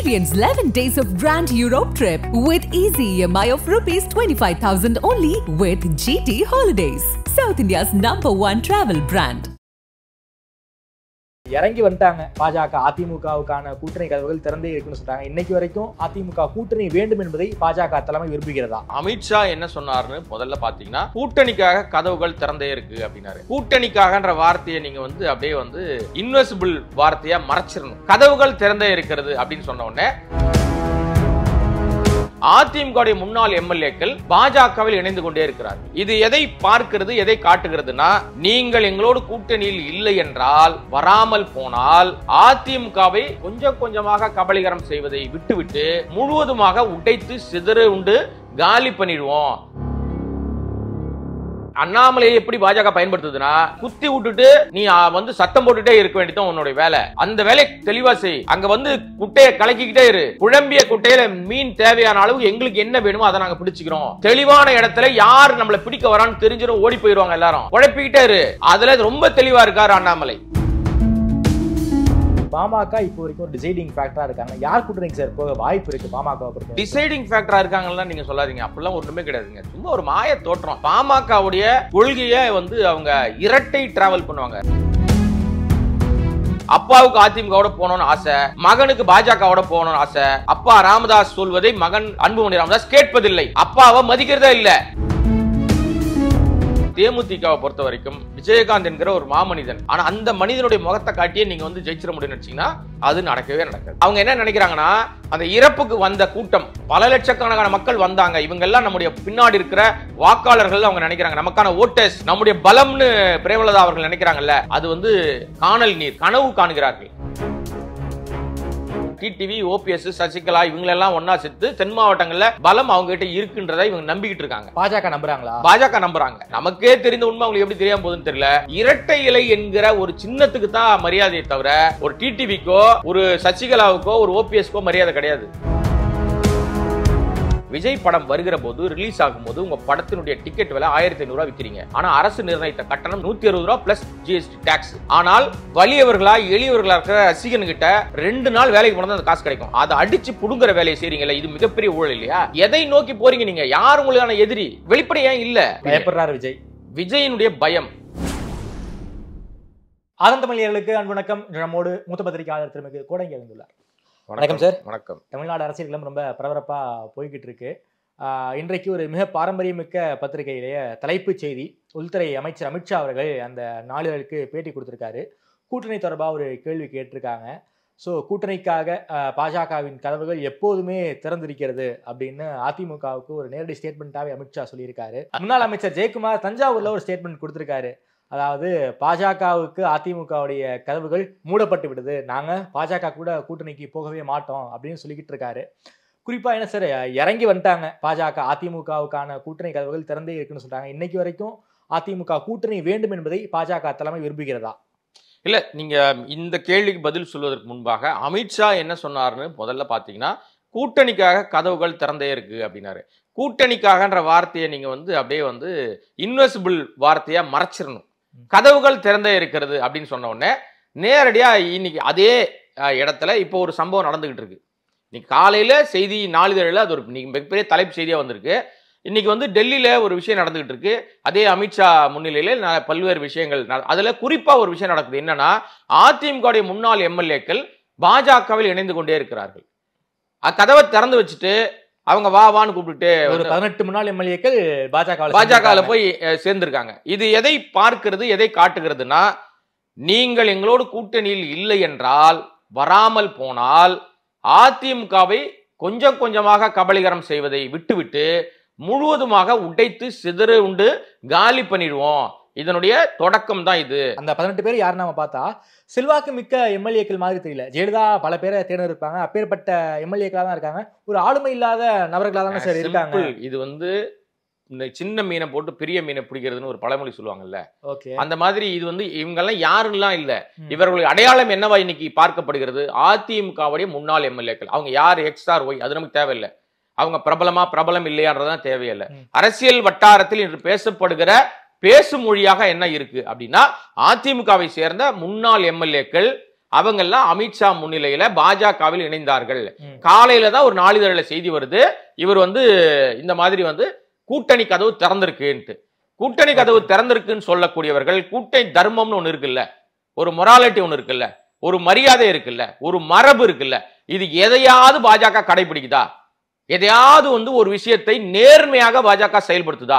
Experience 11 days of Grand Europe trip with easy EMI of rupees 25,000 only with GT Holidays, South India's number one travel brand. இறங்கி வந்துட்டாங்க பாஜக அதிமுகவுக்கான கூட்டணி கதவுகள் திறந்தே இருக்குன்னு சொல்றாங்க இன்னைக்கு வரைக்கும் அதிமுக கூட்டணி வேண்டும் என்பதை பாஜக தலைமை விரும்புகிறதா அமித்ஷா என்ன சொன்னாருன்னு முதல்ல பாத்தீங்கன்னா கூட்டணிக்காக கதவுகள் திறந்தே இருக்கு அப்படின்னாரு கூட்டணிக்காகன்ற வார்த்தையை நீங்க வந்து அப்படியே வந்து இன்வெசிபிள் வார்த்தையா மறைச்சிடணும் கதவுகள் திறந்தே இருக்கிறது அப்படின்னு சொன்ன உடனே அதிமுக முன்னாள் எம்எல்ஏக்கள் பாஜகவில் இணைந்து கொண்டே இருக்கிறார் இது எதை பார்க்கிறது எதை காட்டுகிறதுனா நீங்கள் எங்களோடு கூட்டணியில் இல்லை என்றால் வராமல் போனால் அதிமுகவை கொஞ்சம் கொஞ்சமாக கபலீகரம் செய்வதை விட்டுவிட்டு முழுவதுமாக உடைத்து சிதறு உண்டு காலி பண்ணிடுவோம் அண்ணாமலையை எப்படி பாஜக பயன்படுத்துதுன்னா குத்தி விட்டுட்டு நீ ஆ, வந்து சத்தம் போட்டுட்டே இருக்க வேண்டியது உன்னுடைய வேலை அந்த வேலையை தெளிவா செய் அங்க வந்து குட்டையை கலக்கிக்கிட்டே இரு குழம்பிய குட்டையில மீன் தேவையான அளவு எங்களுக்கு என்ன வேணுமோ அதை நாங்க பிடிச்சுக்கிறோம் தெளிவான இடத்துல யார் நம்மள பிடிக்க வரான்னு தெரிஞ்சிடும் ஓடி போயிருவாங்க எல்லாரும் குழப்பிக்கிட்டே இரு அதுல ரொம்ப தெளிவா இருக்காரு அண்ணாமலை பாமக இப்போ வரைக்கும் ஒரு டிசைடிங் ஃபேக்டரா இருக்காங்க யார் கூட்டணிக்கு சார் போக வாய்ப்பு இருக்கு பாமக பொறுத்த டிசைடிங் ஃபேக்டரா இருக்காங்கலாம் நீங்க சொல்லாதீங்க அப்படிலாம் ஒண்ணுமே கிடையாதுங்க சும்மா ஒரு மாய தோற்றம் பாமகவுடைய கொள்கையை வந்து அவங்க இரட்டை டிராவல் பண்ணுவாங்க அப்பாவுக்கு அதிமுகவோட போகணும்னு ஆசை மகனுக்கு பாஜகவோட போகணும்னு ஆசை அப்பா ராமதாஸ் சொல்வதை மகன் அன்புமணி ராமதாஸ் கேட்பதில்லை அப்பாவை மதிக்கிறதே இல்ல தேமுதிகவை பொறுத்த வரைக்கும் விஜயகாந்த் என்கிற ஒரு மாமனிதன் ஆனா அந்த மனிதனுடைய முகத்தை காட்டியே நீங்க வந்து ஜெயிச்சிட முடியும்னு நினைச்சீங்கன்னா அது நடக்கவே நடக்காது அவங்க என்ன நினைக்கிறாங்கன்னா அந்த இறப்புக்கு வந்த கூட்டம் பல லட்சக்கணக்கான மக்கள் வந்தாங்க இவங்க எல்லாம் நம்முடைய பின்னாடி இருக்கிற வாக்காளர்கள் அவங்க நினைக்கிறாங்க நமக்கான ஓட்டர்ஸ் நம்முடைய பலம்னு பிரேமலதா அவர்கள் நினைக்கிறாங்கல்ல அது வந்து காணல் நீர் கனவு காணுகிறார்கள் டிடிவி ஓபிஎஸ் சசிகலா இவங்களெல்லாம் ஒன்னா சேர்த்து தென் மாவட்டங்கள்ல பலம் அவங்க கிட்ட இருக்குன்றதை இவங்க நம்பிக்கிட்டு இருக்காங்க பாஜக நம்புறாங்களா பாஜக நம்புறாங்க நமக்கே தெரிந்த உண்மை அவங்களுக்கு எப்படி தெரியாம போகுதுன்னு தெரியல இரட்டை இலை என்கிற ஒரு சின்னத்துக்கு தான் மரியாதையை தவிர ஒரு டிடிவிக்கோ ஒரு சசிகலாவுக்கோ ஒரு ஓபிஎஸ்க்கோ மரியாதை கிடையாது விஜய் படம் வருகிற போது ரிலீஸ் ஆகும்போது உங்க படத்தினுடைய டிக்கெட் விலை ஆயிரத்தி ஐநூறு விக்கிறீங்க ஆனா அரசு நிர்ணயித்த கட்டணம் நூத்தி அறுபது ரூபா பிளஸ் ஜிஎஸ்டி டாக்ஸ் ஆனால் வலியவர்களா எளியவர்களா இருக்கிற ரசிகன் கிட்ட ரெண்டு நாள் வேலைக்கு போனா அந்த காசு கிடைக்கும் அதை அடிச்சு புடுங்குற வேலையை செய்றீங்கல்ல இது மிகப்பெரிய ஊழல் இல்லையா எதை நோக்கி போறீங்க நீங்க யார் உங்களுக்கான எதிரி வெளிப்படையா இல்ல பயப்படுறாரு விஜய் விஜயனுடைய பயம் ஆனந்தமல்லியர்களுக்கு அன்பு வணக்கம் இன்று நம்மோடு மூத்த பத்திரிகையாளர் திருமிகு கோடங்கி எழுந்துள்ளார் வணக்கம் சார். வணக்கம் தமிழ்நாடு அரசியல்களும் ரொம்ப பரபரப்பா போய்கிட்டு இருக்கு ஆஹ் இன்றைக்கு ஒரு மிக பாரம்பரியமிக்க பத்திரிகையிலேயே தலைப்புச் செய்தி உள்துறை அமைச்சர் அமித்ஷா அவர்கள் அந்த நாளிதழுக்கு பேட்டி கொடுத்திருக்காரு கூட்டணி தொடர்பாக ஒரு கேள்வி கேட்டிருக்காங்க ஸோ கூட்டணிக்காக ஆஹ், பாஜகவின் கதவுகள் எப்போதுமே திறந்திருக்கிறது அப்படின்னு அதிமுகவுக்கு ஒரு நேரடி ஸ்டேட்மெண்ட்டாகவே அமித்ஷா சொல்லியிருக்காரு முன்னாள் அமைச்சர் ஜெயக்குமார் தஞ்சாவூர்ல ஒரு ஸ்டேட்மெண்ட் கொடுத்திருக்காரு அதாவது பாஜகவுக்கு அதிமுகவுடைய கதவுகள் மூடப்பட்டு விடுது நாங்க பாஜக கூட கூட்டணிக்கு போகவே மாட்டோம் அப்படின்னு சொல்லிக்கிட்டு இருக்காரு குறிப்பா என்ன சார் இறங்கி வந்துட்டாங்க பாஜக அதிமுகவுக்கான கூட்டணி கதவுகள் திறந்தே இருக்குன்னு சொல்றாங்க இன்னைக்கு வரைக்கும் அதிமுக கூட்டணி வேண்டும் என்பதை பாஜக தலைமை விரும்புகிறதா இல்ல நீங்க இந்த கேள்விக்கு பதில் சொல்வதற்கு முன்பாக அமித்ஷா என்ன சொன்னாருன்னு முதல்ல பாத்தீங்கன்னா கூட்டணிக்காக கதவுகள் திறந்தே இருக்கு அப்படின்னாரு கூட்டணிக்காகன்ற வார்த்தையை நீங்க வந்து அப்படியே வந்து இன்வெசிபிள் வார்த்தையா மறைச்சிடணும் கதவுகள் திறந்தே இருக்கிறது அப்படின்னு சொன்ன உடனே நேரடியா இன்னைக்கு அதே அஹ், இடத்துல இப்போ ஒரு சம்பவம் நடந்துகிட்டு இருக்கு இன்னைக்கு காலையில செய்தி நாளிதழில் அது ஒரு இன்னைக்கு மிகப்பெரிய தலைப்பு செய்தியா வந்திருக்கு இன்னைக்கு வந்து டெல்லியில ஒரு விஷயம் நடந்துகிட்டு இருக்கு அதே அமித்ஷா முன்னிலையில ந- பல்வேறு விஷயங்கள் நட- அதுல குறிப்பா ஒரு விஷயம் நடக்குது என்னன்னா அதிமுக முன்னாள் எம்எல்ஏக்கள் பாஜகவில் இணைந்து கொண்டே இருக்கிறார்கள் அ- கதவை திறந்து வச்சுட்டு அவங்க வா வான்னு கூப்பிட்டுட்டு ஒரு பதினெட்டு முன்னாள் எம்எல்ஏக்கள் பாஜக பாஜகல போய் அஹ், சேர்ந்திருக்காங்க இது எதை பார்க்கிறது எதை காட்டுகிறதுனா நீங்கள் எங்களோடு கூட்டணியில் இல்லை என்றால் வராமல் போனால் அதிமுகவை கொஞ்சம் கொஞ்சமாக கபலீகரம் செய்வதை விட்டுவிட்டு முழுவதுமாக உடைத்து சிதறு உண்டு காலி பண்ணிடுவோம் இதனுடைய தொடக்கம் தான் இது அந்த பதினெட்டு பேர் யார் நாம பார்த்தா செல்வாக்கு மிக்க எம்எல்ஏக்கள் மாதிரி தெரியல ஜெயலலிதா பல பேரை தேர்ந்து இருப்பாங்க அப்பேற்பட்ட எம்எல்ஏக்களா தான் இருக்காங்க ஒரு ஆளுமை இல்லாத நபர்களா தானே சார் இருக்காங்க Simple. இது வந்து இந்த சின்ன மீனை போட்டு பெரிய மீனை பிடிக்கிறதுன்னு ஒரு பழமொழி சொல்லுவாங்கல்ல ஓகே அந்த மாதிரி இது வந்து இவங்கெல்லாம் யாருலாம் இல்ல இவர்களுடைய அடையாளம் என்னவா இன்னைக்கு பார்க்கப்படுகிறது அதிமுகவுடைய முன்னாள் எம்எல்ஏக்கள் அவங்க யார் எக்ஸ் ஆர் ஒய் அது நமக்கு தேவையில்லை அவங்க பிரபலமா பிரபலம் இல்லையான்றதான் தேவையில்லை ம். அரசியல் வட்டாரத்தில் இன்று பேசப்படுகிற பேசும் மொழியாக என்ன இருக்கு அப்படின்னா அதிமுகவை சேர்ந்த முன்னாள் எம்எல்ஏக்கள் அவங்க எல்லாம் அமித்ஷா முன்னிலையில பாஜகவில் இணைந்தார்கள் ம். காலையில தான் ஒரு நாளிதழில செய்தி வருது இவர் வந்து இந்த மாதிரி வந்து கூட்டணி கதவு திறந்திருக்குன்ட்டு கூட்டணி கதவு திறந்திருக்குன்னு சொல்லக்கூடியவர்கள் கூட்டணி தர்மம்னு ஒண்ணு இருக்குல்ல ஒரு மொராலிட்டி ஒண்ணு இருக்குல்ல ஒரு மரியாதை இருக்குல்ல ஒரு மரபு இருக்குல்ல இது எதையாவது பாஜக கடைபிடிக்குதா எதையாவது வந்து ஒரு விஷயத்தை நேர்மையாக பாஜக செயல்படுத்துதா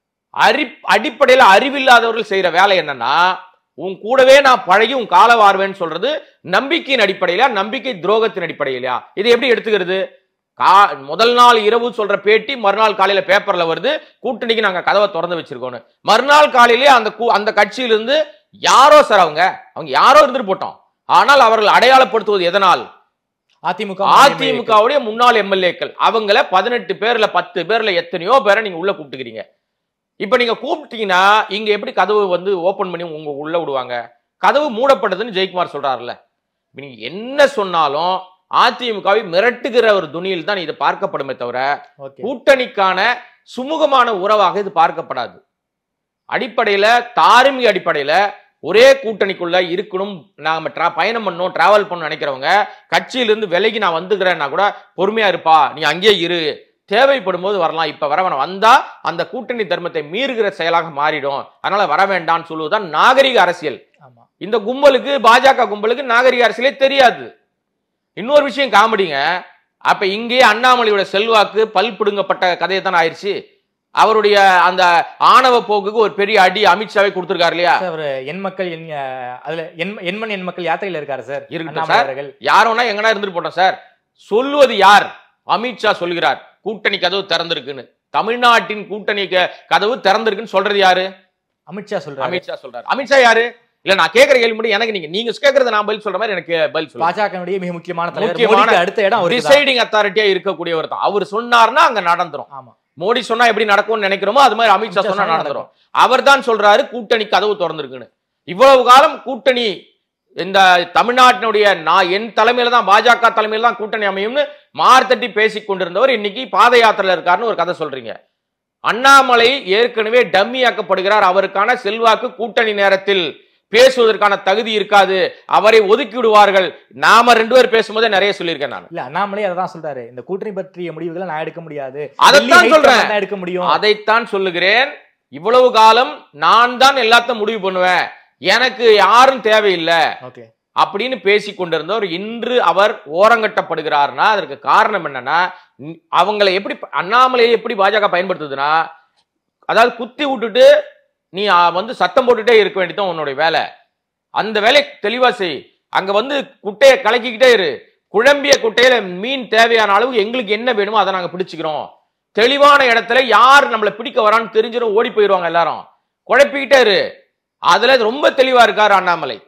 அறி அடிப்படையில் அறிவில்லாதவர்கள் செய்யற வேலை என்னன்னா உன் கூடவே நான் பழகி உன் கால வாருவேன்னு சொல்றது நம்பிக்கையின் அடிப்படையிலா நம்பிக்கை துரோகத்தின் அடிப்படையிலா இது எப்படி எடுத்துக்கிறது கா முதல் நாள் இரவு சொல்ற பேட்டி மறுநாள் காலையில பேப்பர்ல வருது கூட்டணிக்கு நாங்க கதவை திறந்து வச்சிருக்கோம்னு மறுநாள் காலையிலே அந்த கூ- அந்த கட்சியிலிருந்து யாரோ சார் அவங்க அவங்க யாரோ இருந்துட்டு போட்டோம் ஆனால் அவர்கள் அடையாளப்படுத்துவது எதனால் அதிமுக அதிமுகவுடைய முன்னாள் எம்எல்ஏக்கள் அவங்கள பதினெட்டு பேர்ல பத்து பேர்ல எத்தனையோ பேரை நீங்க உள்ள கூப்பிட்டுக்கிறீங்க இப்ப நீங்க கூப்பிட்டீங்கன்னா இங்க எப்படி கதவு வந்து ஓபன் பண்ணி உங்க உள்ள விடுவாங்க கதவு மூடப்பட்டதுன்னு ஜெயக்குமார் சொல்றாருல்ல இப்ப நீங்க என்ன சொன்னாலும் அதிமுகவை மிரட்டுகிற ஒரு துணியில் தான் இது பார்க்கப்படுமே தவிர ஓகே கூட்டணிக்கான சுமூகமான உறவாக இது பார்க்கப்படாது அடிப்படையில தார்மீக அடிப்படையில ஒரே கூட்டணிக்குள்ள இருக்கணும் நாம tra- பயணம் பண்ணணும் டிராவல் பண்ணணும் நினைக்கிறவங்க கட்சியிலிருந்து விலகி நான் வந்துக்கிறேன்னா கூட பொறுமையா இருப்பா நீ அங்கேயே இரு தேவைப்படும் போது வரலாம் இப்ப வர வேணாம் வந்தா அந்த கூட்டணி தர்மத்தை மீறுகிற செயலாக மாறிடும் அதனால வர வேண்டாம்னு சொல்லுவதுதான் நாகரிக அரசியல் ஆமா இந்த கும்பலுக்கு பாஜக கும்பலுக்கு நாகரிக அரசியலே தெரியாது இன்னொரு விஷயம் காமெடிங்க அப்ப இங்கே அண்ணாமலையோட செல்வாக்கு பல் பிடுங்கப்பட்ட கதையை தான் ஆயிடுச்சு அவருடைய அந்த ஆணவ போக்குக்கு ஒரு பெரிய அடி அமித்ஷாவே கொடுத்திருக்காரு இல்லையா சார், அவரு என் மக்கள் என் அஹ், அதுல என் எண்மண் என் மக்கள் யாத்திரையில இருக்காரு சார் இருக்கட்டும் அண்ணாமலை சார் அவர்கள் யாரோனா எங்கனா இருந்துட்டு போட்டோம் சார் சொல்லுவது யார் அமித்ஷா சொல்கிறார் கூட்டணி கதவு திறந்திருக்குன்னு தமிழ்நாட்டின் கூட்டணி க- கதவு திறந்திருக்குன்னு சொல்றது யாரு அமித்ஷா சொல்றாரு அமித்ஷா சொல்றாரு அமித்ஷா யாரு இல்ல நான் கேக்குற கேள்வி மட்டும் எனக்கு நீங்க நீங்க கேக்குறத நான் பதில் சொல்ற மாதிரி எனக்கு பதில் சொல்லுங்க பாஜகனுடைய மிக முக்கியமான தலைவர் முக்கியமான மோடிக்கு அடுத்த இடம் அவருக்கு தான். டிசைடிங் அத்தாரிட்டியா இருக்கக்கூடியவர் தான் அவர் சொன்னார்னா அங்க நடந்துரும் ஆமா மோடி சொன்னா எப்படி நடக்கும்னு நினைக்கிறோமோ அது மாதிரி அமித்ஷா அமித்ஷா சொன்னா சொன்னா நடந்துரும் அவர் தான் சொல்றாரு கூட்டணி கதவு திறந்திருக்குன்னு இவ்வளவு காலம் கூட்டணி இந்த தமிழ்நாட்டினுடைய நான் என் தலைமையில தான் பாஜக தலைமையில தான் கூட்டணி அமையும்னு மார்த்தட்டி பேசிக் கொண்டிருந்தவர் இன்னைக்கு பாத யாத்திரையில இருக்காருன்னு ஒரு கதை சொல்றீங்க அண்ணாமலை ஏற்கனவே டம்மி ஆக்கப்படுகிறார் அவருக்கான செல்வாக்கு கூட்டணி நேரத்தில் பேசுவதற்கான தகுதி இருக்காது அவரை ஒதுக்கி விடுவார்கள் நாம ரெண்டு பேர் பேசும்போதே நிறைய சொல்லியிருக்கேன் நான் இல்ல அண்ணாமலை அதான் சொல்றாரு இந்த கூட்டணி பற்றிய முடிவுகளை நான் எடுக்க முடியாது அதைத்தான் டெல்லி சொல்றேன். ஹைகமாண்ட் தான் எடுக்க முடியும் அதைத்தான் சொல்லுகிறேன் இவ்வளவு காலம் நான் தான் எல்லாத்தையும் முடிவு பண்ணுவேன் எனக்கு யாரும் தேவையில்லை ஓகே அப்படின்னு பேசி கொண்டிருந்தவர் இன்று அவர் ஓரங்கட்டப்படுகிறார்னா அதற்கு காரணம் என்னன்னா ந- அவங்களை எப்படி அண்ணாமலையை எப்படி பாஜக பயன்படுத்துதுன்னா அதாவது குத்தி விட்டுட்டு நீ ஆ, வந்து சத்தம் போட்டுட்டே இருக்க வேண்டியதான் உன்னுடைய வேலை அந்த வேலையை தெளிவா செய் அங்க வந்து குட்டையை கலக்கிக்கிட்டே இரு குழம்பிய குட்டையில மீன் தேவையான அளவு எங்களுக்கு என்ன வேணுமோ அதை நாங்க பிடிச்சுக்கிறோம் தெளிவான இடத்துல யார் நம்மளை பிடிக்க வரான்னு தெரிஞ்சிடும் ஓடி போயிடுவாங்க எல்லாரும் குழப்பிக்கிட்டே இரு அதுல ரொம்ப தெளிவா இருக்காரு அண்ணாமலை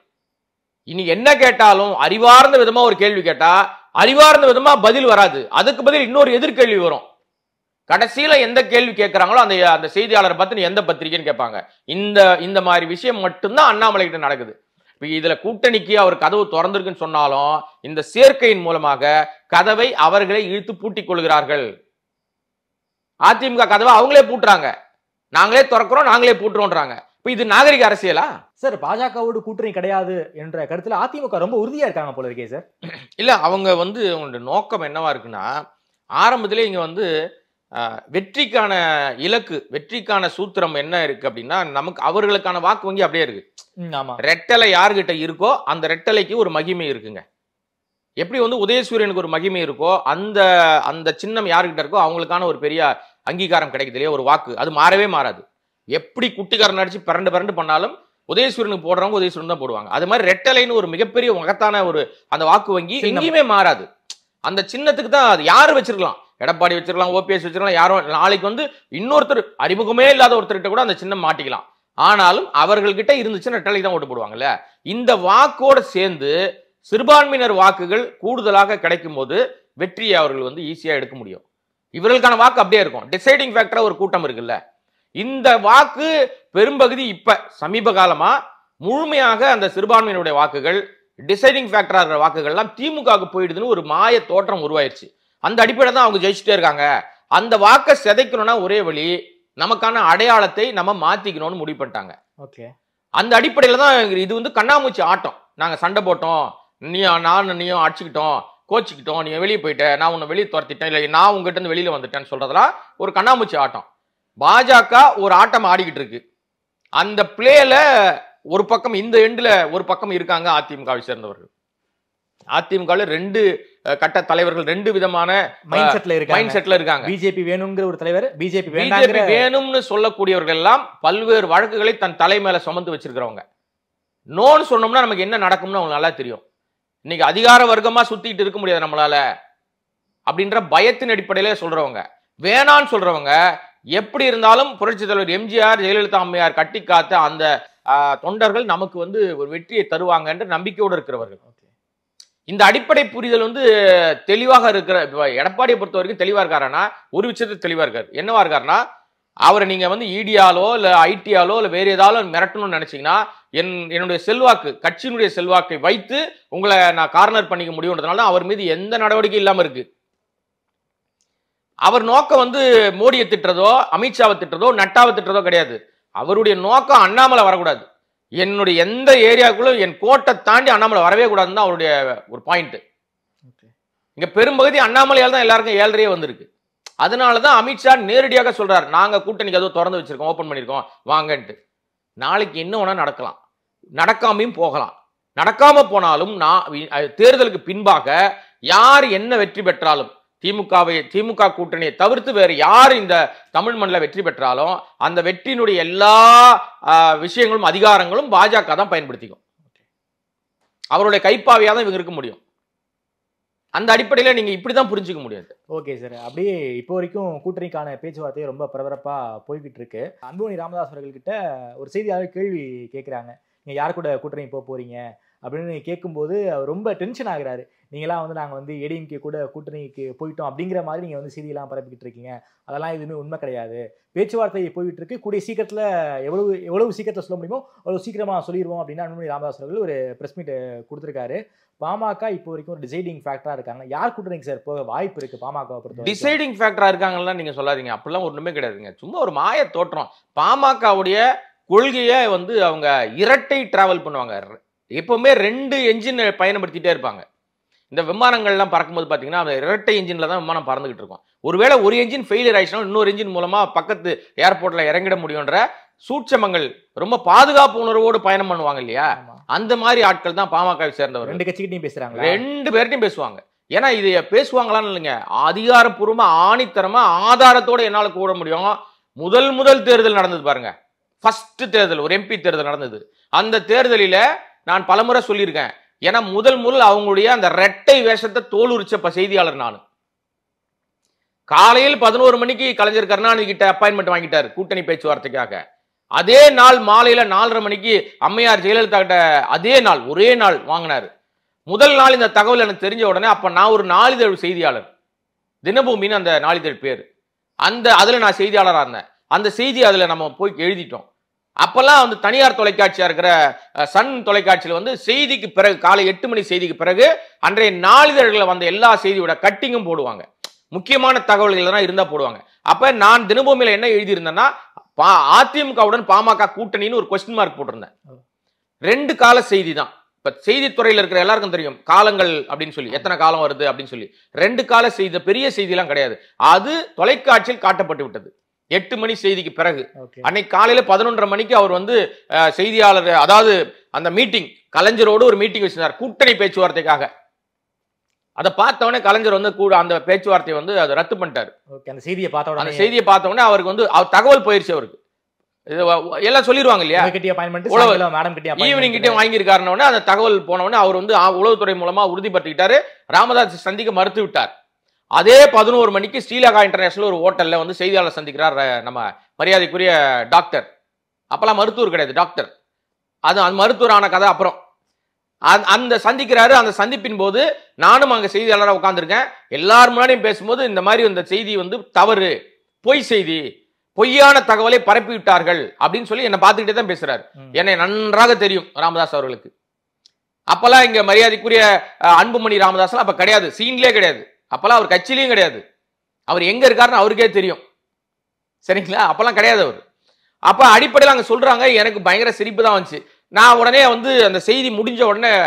இனி என்ன கேட்டாலும் அறிவார்ந்த விதமா ஒரு கேள்வி கேட்டா அறிவார்ந்த விதமா பதில் வராது அதுக்கு பதில் இன்னொரு எதிர்கேள்வி வரும் கடைசியில எந்த கேள்வி கேட்கறாங்களோ அந்த அந்த செய்தியாளரை பார்த்து நீ எந்த பத்திரிக்கைன்னு கேட்பாங்க இந்த இந்த மாதிரி விஷயம் மட்டும்தான் அண்ணாமலை கிட்ட நடக்குது இப்ப இதுல கூட்டணிக்கு அவர் கதவு திறந்திருக்குன்னு சொன்னாலும் இந்த சேர்க்கையின் மூலமாக கதவை அவர்களே இழுத்து பூட்டிக் கொள்கிறார்கள் அதிமுக கதவை அவங்களே பூட்டுறாங்க நாங்களே திறக்கிறோம் நாங்களே பூட்டுறோம்ன்றாங்க இப்ப இது நாகரிக அரசியலா சார் பாஜகவோடு கூட்டணி கிடையாது என்ற கருத்துல அதிமுக ரொம்ப உறுதியா இருக்காங்க போல இருக்கே சார் இல்ல அவங்க வந்து அவங்களுடைய நோக்கம் என்னவா இருக்குன்னா ஆரம்பத்திலே இங்க வந்து அஹ், வெற்றிக்கான இலக்கு வெற்றிக்கான சூத்திரம் என்ன இருக்கு அப்படின்னா நமக்கு அவர்களுக்கான வாக்கு வங்கி அப்படியே இருக்கு ம், ஆமா ரெட்டலை யார்கிட்ட இருக்கோ அந்த ரெட்டலைக்கு ஒரு மகிமை இருக்குங்க எப்படி வந்து உதயசூரியனுக்கு ஒரு மகிமை இருக்கோ அந்த அந்த சின்னம் யார்கிட்ட இருக்கோ அவங்களுக்கான ஒரு பெரிய அங்கீகாரம் கிடைக்குது இல்லையா ஒரு வாக்கு அது மாறவே மாறாது எப்படி குட்டிக்காரன் அடிச்சு பிறண்டு பிறண்டு பண்ணாலும் உதயசூரியனுக்கு போடுறவங்க உதயசூரியன் தான் போடுவாங்க அது மாதிரி ரெட்டலைன்னு ஒரு மிகப்பெரிய மகத்தான ஒரு அந்த வாக்கு வங்கி சின்னம். எங்கேயுமே மாறாது அந்த சின்னத்துக்கு தான் அது யாரு வச்சிருக்கலாம் எடப்பாடி வச்சிருக்கலாம் ஓபிஎஸ் வச்சிருக்கலாம் யாரோ நாளைக்கு வந்து இன்னொருத்தர் அறிமுகமே இல்லாத ஒருத்தர்கிட்ட கூட அந்த சின்னம் மாட்டிக்கலாம் ஆனாலும் அவர்கள்கிட்ட இருந்துச்சுன்னா ரெட்டலை தான் ஓட்டு போடுவாங்கல்ல இந்த வாக்கோட சேர்ந்து சிறுபான்மையினர் வாக்குகள் கூடுதலாக கிடைக்கும் போது வெற்றியை அவர்கள் வந்து ஈஸியா எடுக்க முடியும் இவர்களுக்கான வாக்கு அப்படியே இருக்கும் டிசைடிங் ஃபேக்டரா ஒரு கூட்டம் இருக்குல்ல இந்த வாக்கு பெரும்பகுதி இப்ப சமீப காலமா முழுமையாக அந்த சிறுபான்மையினுடைய வாக்குகள் டிசைடிங் ஃபேக்டரா இருக்கிற வாக்குகள்லாம் திமுகவுக்கு போயிடுதுன்னு ஒரு மாய தோற்றம் உருவாயிருச்சு அந்த அடிப்படையில் தான் அவங்க ஜெயிச்சுட்டே இருக்காங்க அந்த வாக்கை சிதைக்கணும்னா ஒரே வழி நமக்கான அடையாளத்தை நம்ம மாத்திக்கணும்னு முடிவு பண்ணிட்டாங்க ஓகே அந்த அடிப்படையில் தான் இது வந்து கண்ணாமூச்சி ஆட்டம் நாங்க சண்டை போட்டோம் நீ நான் நீயும் அடிச்சுக்கிட்டோம் கோச்சிக்கிட்டோம் நீ வெளியே போயிட்ட நான் உன்னை வெளியே துரத்திட்டேன் இல்லை நான் உங்ககிட்ட இருந்து வெளியில வந்துட்டேன்னு சொல்றதெல்லாம் ஒரு கண்ணாமூச்சி ஆட்டம் பாஜக ஒரு ஆட்டம் ஆடிக்கிட்டு இருக்கு அந்த பிளேல ஒரு பக்கம் இந்த எண்டில் ஒரு பக்கம் இருக்காங்க அதிமுகவை சேர்ந்தவர்கள் அதிமுகவில் ரெண்டு அஹ், கட்ட தலைவர்கள் ரெண்டு விதமான மைண்ட் செட்ல மைண்ட் இருக்காங்க செட்ல இருக்காங்க பிஜேபி வேணுங்கிற ஒரு தலைவர் பிஜேபி பிஜேபி வேண்டாங்கிற வேணும்னு சொல்லக்கூடியவர்கள் எல்லாம் பல்வேறு வழக்குகளை தன் தலை மேல சுமந்து வச்சிருக்கிறவங்க நோன்னு சொன்னோம்னா நமக்கு என்ன நடக்கும்னு அவங்களுக்கு நல்லா தெரியும் இன்னைக்கு அதிகார வர்க்கமா சுத்திட்டு இருக்க முடியாது நம்மளால அப்படின்ற பயத்தின் அடிப்படையில சொல்றவங்க வேணான்னு சொல்றவங்க எப்படி இருந்தாலும் புரட்சி தலைவர் எம்ஜிஆர் ஜெயலலிதா அம்மையார் கட்டி காத்த அந்த ஆஹ், தொண்டர்கள் நமக்கு வந்து ஒரு வெற்றியை தருவாங்கன்ற நம்பிக்கையோடு இருக்கிறவர்கள் இந்த அடிப்படை புரிதல் வந்து தெளிவாக இருக்கிற இப்ப எடப்பாடியை பொறுத்த வரைக்கும் தெளிவா இருக்காருன்னா ஒரு விஷயத்துல தெளிவா இருக்காரு என்னவா இருக்காருன்னா அவரை நீங்க வந்து இடியாலோ இல்ல ஐடியாலோ இல்ல வேற ஏதாவது மிரட்டணும்னு நினைச்சீங்கன்னா என் என்னுடைய செல்வாக்கு கட்சியினுடைய செல்வாக்கை வைத்து உங்களை நான் கார்னர் பண்ணிக்க முடியும்ன்றதுனால தான் அவர் மீது எந்த நடவடிக்கை இல்லாம இருக்கு அவர் நோக்கம் வந்து மோடியை திட்டுறதோ அமித்ஷாவை திட்டுறதோ நட்டாவை திட்டுறதோ கிடையாது அவருடைய நோக்கம் அண்ணாமலை வரக்கூடாது என்னுடைய எந்த ஏரியாவுக்குள்ள என் கோட்டை தாண்டி அண்ணாமலை வரவே கூடாதுன்னு தான் அவருடைய ஒரு பாயிண்ட் இங்க பெரும்பகுதி அண்ணாமலையால் தான் எல்லாருக்கும் ஏழரையே வந்திருக்கு அதனால தான் அமித்ஷா நேரடியாக சொல்றாரு நாங்க கூட்டணிக்கு ஏதோ திறந்து வச்சிருக்கோம் ஓபன் பண்ணிருக்கோம் வாங்கன்ட்டு நாளைக்கு என்ன வேணா நடக்கலாம் நடக்காமையும் போகலாம் நடக்காம போனாலும் நான் அஹ், தேர்தலுக்கு பின்பாக யார் என்ன வெற்றி பெற்றாலும் திமுகவை திமுக கூட்டணியை தவிர்த்து வேறு யார் இந்த தமிழ் மண்ணில் வெற்றி பெற்றாலும் அந்த வெற்றியினுடைய எல்லா ஆஹ், விஷயங்களும் அதிகாரங்களும் பாஜக தான் பயன்படுத்திக்கும் அவருடைய கைப்பாவையாக தான் இவங்க இருக்க முடியும் அந்த அடிப்படையில் நீங்க இப்படிதான் புரிஞ்சுக்க முடியாது ஓகே சார் அப்படியே இப்போ வரைக்கும் கூட்டணிக்கான பேச்சுவார்த்தை ரொம்ப பரபரப்பா போய்கிட்டு இருக்கு அன்புமணி ராமதாஸ் அவர்கள்கிட்ட ஒரு செய்தியாளர் கேள்வி கேட்குறாங்க நீங்க யார் கூட கூட்டணி போக போறீங்க அப்படின்னு கேட்கும்போது அவர் ரொம்ப டென்ஷன் ஆகுறாரு நீங்களாம் வந்து நாங்கள் வந்து ஏடிஎம்கே கூட கூட்டணிக்கு போயிட்டோம் அப்படிங்கிற மாதிரி நீங்கள் வந்து செய்தியெல்லாம் பரப்பிக்கிட்டு இருக்கீங்க அதெல்லாம் எதுவுமே உண்மை கிடையாது பேச்சுவார்த்தை போயிட்டு இருக்கு கூடிய சீக்கிரத்தில் எவ்வளவு எவ்வளவு சீக்கிரத்தில் சொல்ல முடியுமோ அவ்வளவு சீக்கிரமாக சொல்லிடுவோம் அப்படின்னு அன்புமணி ராமதாஸ் அவர்கள் ஒரு ப்ரெஸ் மீட் கொடுத்துருக்காரு பாமக இப்போ வரைக்கும் ஒரு டிசைடிங் ஃபேக்டரா இருக்காங்க யார் கூட்டணிக்கு சார் போக வாய்ப்பு இருக்கு பாமகவை பொறுத்த வரைக்கும்? டிசைடிங் ஃபேக்டரா இருக்காங்கலாம் நீங்க சொல்லாதீங்க அப்படிலாம் ஒண்ணுமே கிடையாதுங்க சும்மா ஒரு மாய தோற்றம் பாமகவுடைய கொள்கையை வந்து அவங்க இரட்டை டிராவல் பண்ணுவாங்க எப்பவுமே ரெண்டு என்ஜின் பயன்படுத்திட்டே இருப்பாங்க இந்த விமானங்கள்லாம் பறக்கும்போது பார்த்தீங்கன்னா அந்த இரட்டை என்ஜின்ல தான் விமானம் பறந்துகிட்டு இருக்கும் ஒருவேளை ஒரு என்ஜின் ஃபெயிலியர் ஆயிடுச்சுன்னா இன்னொரு என்ஜின் மூலமா பக்கத்து ஏர்போர்ட்ல இறங்கிட முடியுன்ற சூட்சமங்கள் ரொம்ப பாதுகாப்பு உணர்வோடு பயணம் பண்ணுவாங்க இல்லையா ஆமா. அந்த மாதிரி ஆட்கள் தான் பாமகவை சேர்ந்தவர்கள் ரெண்டு கட்சிக்கிட்டையும் பேசுறாங்க ரெண்டு பேர்ட்டையும் பேசுவாங்க ஏன்னா இது பேசுவாங்களான்னு இல்லைங்க அதிகாரப்பூர்வமா ஆணித்தரமா ஆதாரத்தோட என்னால கூற முடியும் முதல் முதல் தேர்தல் நடந்தது பாருங்க ஃபர்ஸ்ட் தேர்தல் ஒரு எம்பி தேர்தல் நடந்தது அந்த தேர்தலில நான் பலமுறை சொல்லியிருக்கேன் ஏன்னா முதல் முதல் அவங்களுடைய அந்த ரெட்டை வேஷத்தை தோலுரிச்ச ப- செய்தியாளர் நான் காலையில் பதினோரு மணிக்கு கலைஞர் கருணாநிதி கிட்ட அப்பாயின்மெண்ட் வாங்கிட்டார் கூட்டணி பேச்சுவார்த்தைக்காக அதே நாள் மாலையில நாலரை மணிக்கு அம்மையார் ஜெயலலிதா கிட்ட அதே நாள் ஒரே நாள் வாங்கினாரு முதல் நாள் இந்த தகவல் எனக்கு தெரிஞ்ச உடனே அப்ப நான் ஒரு நாளிதழ் செய்தியாளர் தினபூமின்னு அந்த நாளிதழ் பேர் அந்த அதுல நான் செய்தியாளரா இருந்தேன் அந்த செய்தி அதுல நம்ம போய் எழுதிட்டோம் அப்பெல்லாம் வந்து தனியார் தொலைக்காட்சியா இருக்கிற அஹ், சன் தொலைக்காட்சியில வந்து செய்திக்கு பிறகு காலை எட்டு மணி செய்திக்கு பிறகு அன்றைய நாளிதழ்களில் வந்த எல்லா செய்தியோட கட்டிங்கும் போடுவாங்க முக்கியமான தகவல்கள் எல்லாம் இருந்தா போடுவாங்க அப்ப நான் தினபூமியில என்ன எழுதியிருந்தேன்னா பா- அதிமுகவுடன் பாமக கூட்டணின்னு ஒரு கொஸ்டின் மார்க் போட்டிருந்தேன் ரெண்டு கால செய்தி தான் இப்ப செய்தித்துறையில இருக்கிற எல்லாருக்கும் தெரியும் காலங்கள் அப்படின்னு சொல்லி எத்தனை காலம் வருது அப்படின்னு சொல்லி ரெண்டு கால செய்தி பெரிய செய்திலாம் கிடையாது அது தொலைக்காட்சியில் காட்டப்பட்டு விட்டது எட்டு மணி செய்திக்கு பிறகு ஓகே அன்னைக்கு காலையில பதினொன்றரை மணிக்கு அவர் வந்து அஹ், செய்தியாளர் அதாவது அந்த மீட்டிங் கலைஞரோடு ஒரு மீட்டிங் வச்சிருந்தார் கூட்டணி பேச்சுவார்த்தைக்காக அதை பார்த்தவொடனே கலைஞர் வந்து கூட அந்த பேச்சுவார்த்தையை வந்து அதை ரத்து பண்ணிட்டாரு ஓகே அந்த செய்தியை பார்த்த அந்த உடனே செய்தியை பார்த்த உடனே அவருக்கு வந்து அவர் தகவல் போயிருச்சு அவருக்கு இது வ- எல்லாம் சொல்லிடுவாங்க இல்லையா கிட்டே அப்பாயின்மெண்ட் உழவு- சாயங்காலம் மேடம் கிட்டே ஈவினிங் கிட்டே வாங்கியிருக்காருன உடனே அந்த தகவல் போன உடனே அவர் வந்து ஆ- உளவுத்துறை மூலமா உறுதிப்படுத்திக்கிட்டாரு ராமதாஸ் சந்திக்க மறுத்து விட்டார் அதே பதினோரு மணிக்கு ஸ்ரீலங்கா இன்டர்நேஷனல் ஒரு ஹோட்டல்ல வந்து செய்தியாளர் சந்திக்கிறார் அஹ், நம்ம மரியாதைக்குரிய டாக்டர் அப்பெல்லாம் மருத்துவர் கிடையாது டாக்டர் அது அந்த மருத்துவர் ஆன கதை அப்புறம் அந்த- அந்த சந்திக்கிறாரு அந்த சந்திப்பின் போது நானும் அங்க செய்தியாளராக உட்கார்ந்திருக்கேன் எல்லார் முன்னாடியும் பேசும்போது இந்த மாதிரி இந்த செய்தி வந்து தவறு பொய் செய்தி பொய்யான தகவலை பரப்பி விட்டார்கள் அப்படின்னு சொல்லி என்னை பார்த்துக்கிட்டே தான் பேசுறாரு ம். என்னை நன்றாக தெரியும் ராமதாஸ் அவர்களுக்கு அப்பெல்லாம் இங்க மரியாதைக்குரிய அஹ், அன்புமணி ராமதாஸ்லாம் அப்ப கிடையாது சீன்லயே கிடையாது அப்பெல்லாம் அவர் கட்சியிலயும் கிடையாது அவர் எங்க இருக்காருன்னு அவருக்கே தெரியும் சரிங்களா அப்பெல்லாம் கிடையாது அவர் அப்ப அடிப்படையில் அங்க சொல்றாங்க எனக்கு பயங்கர சிரிப்பு தான் வந்துச்சு நான் உடனே வந்து அந்த செய்தி முடிஞ்ச உடனே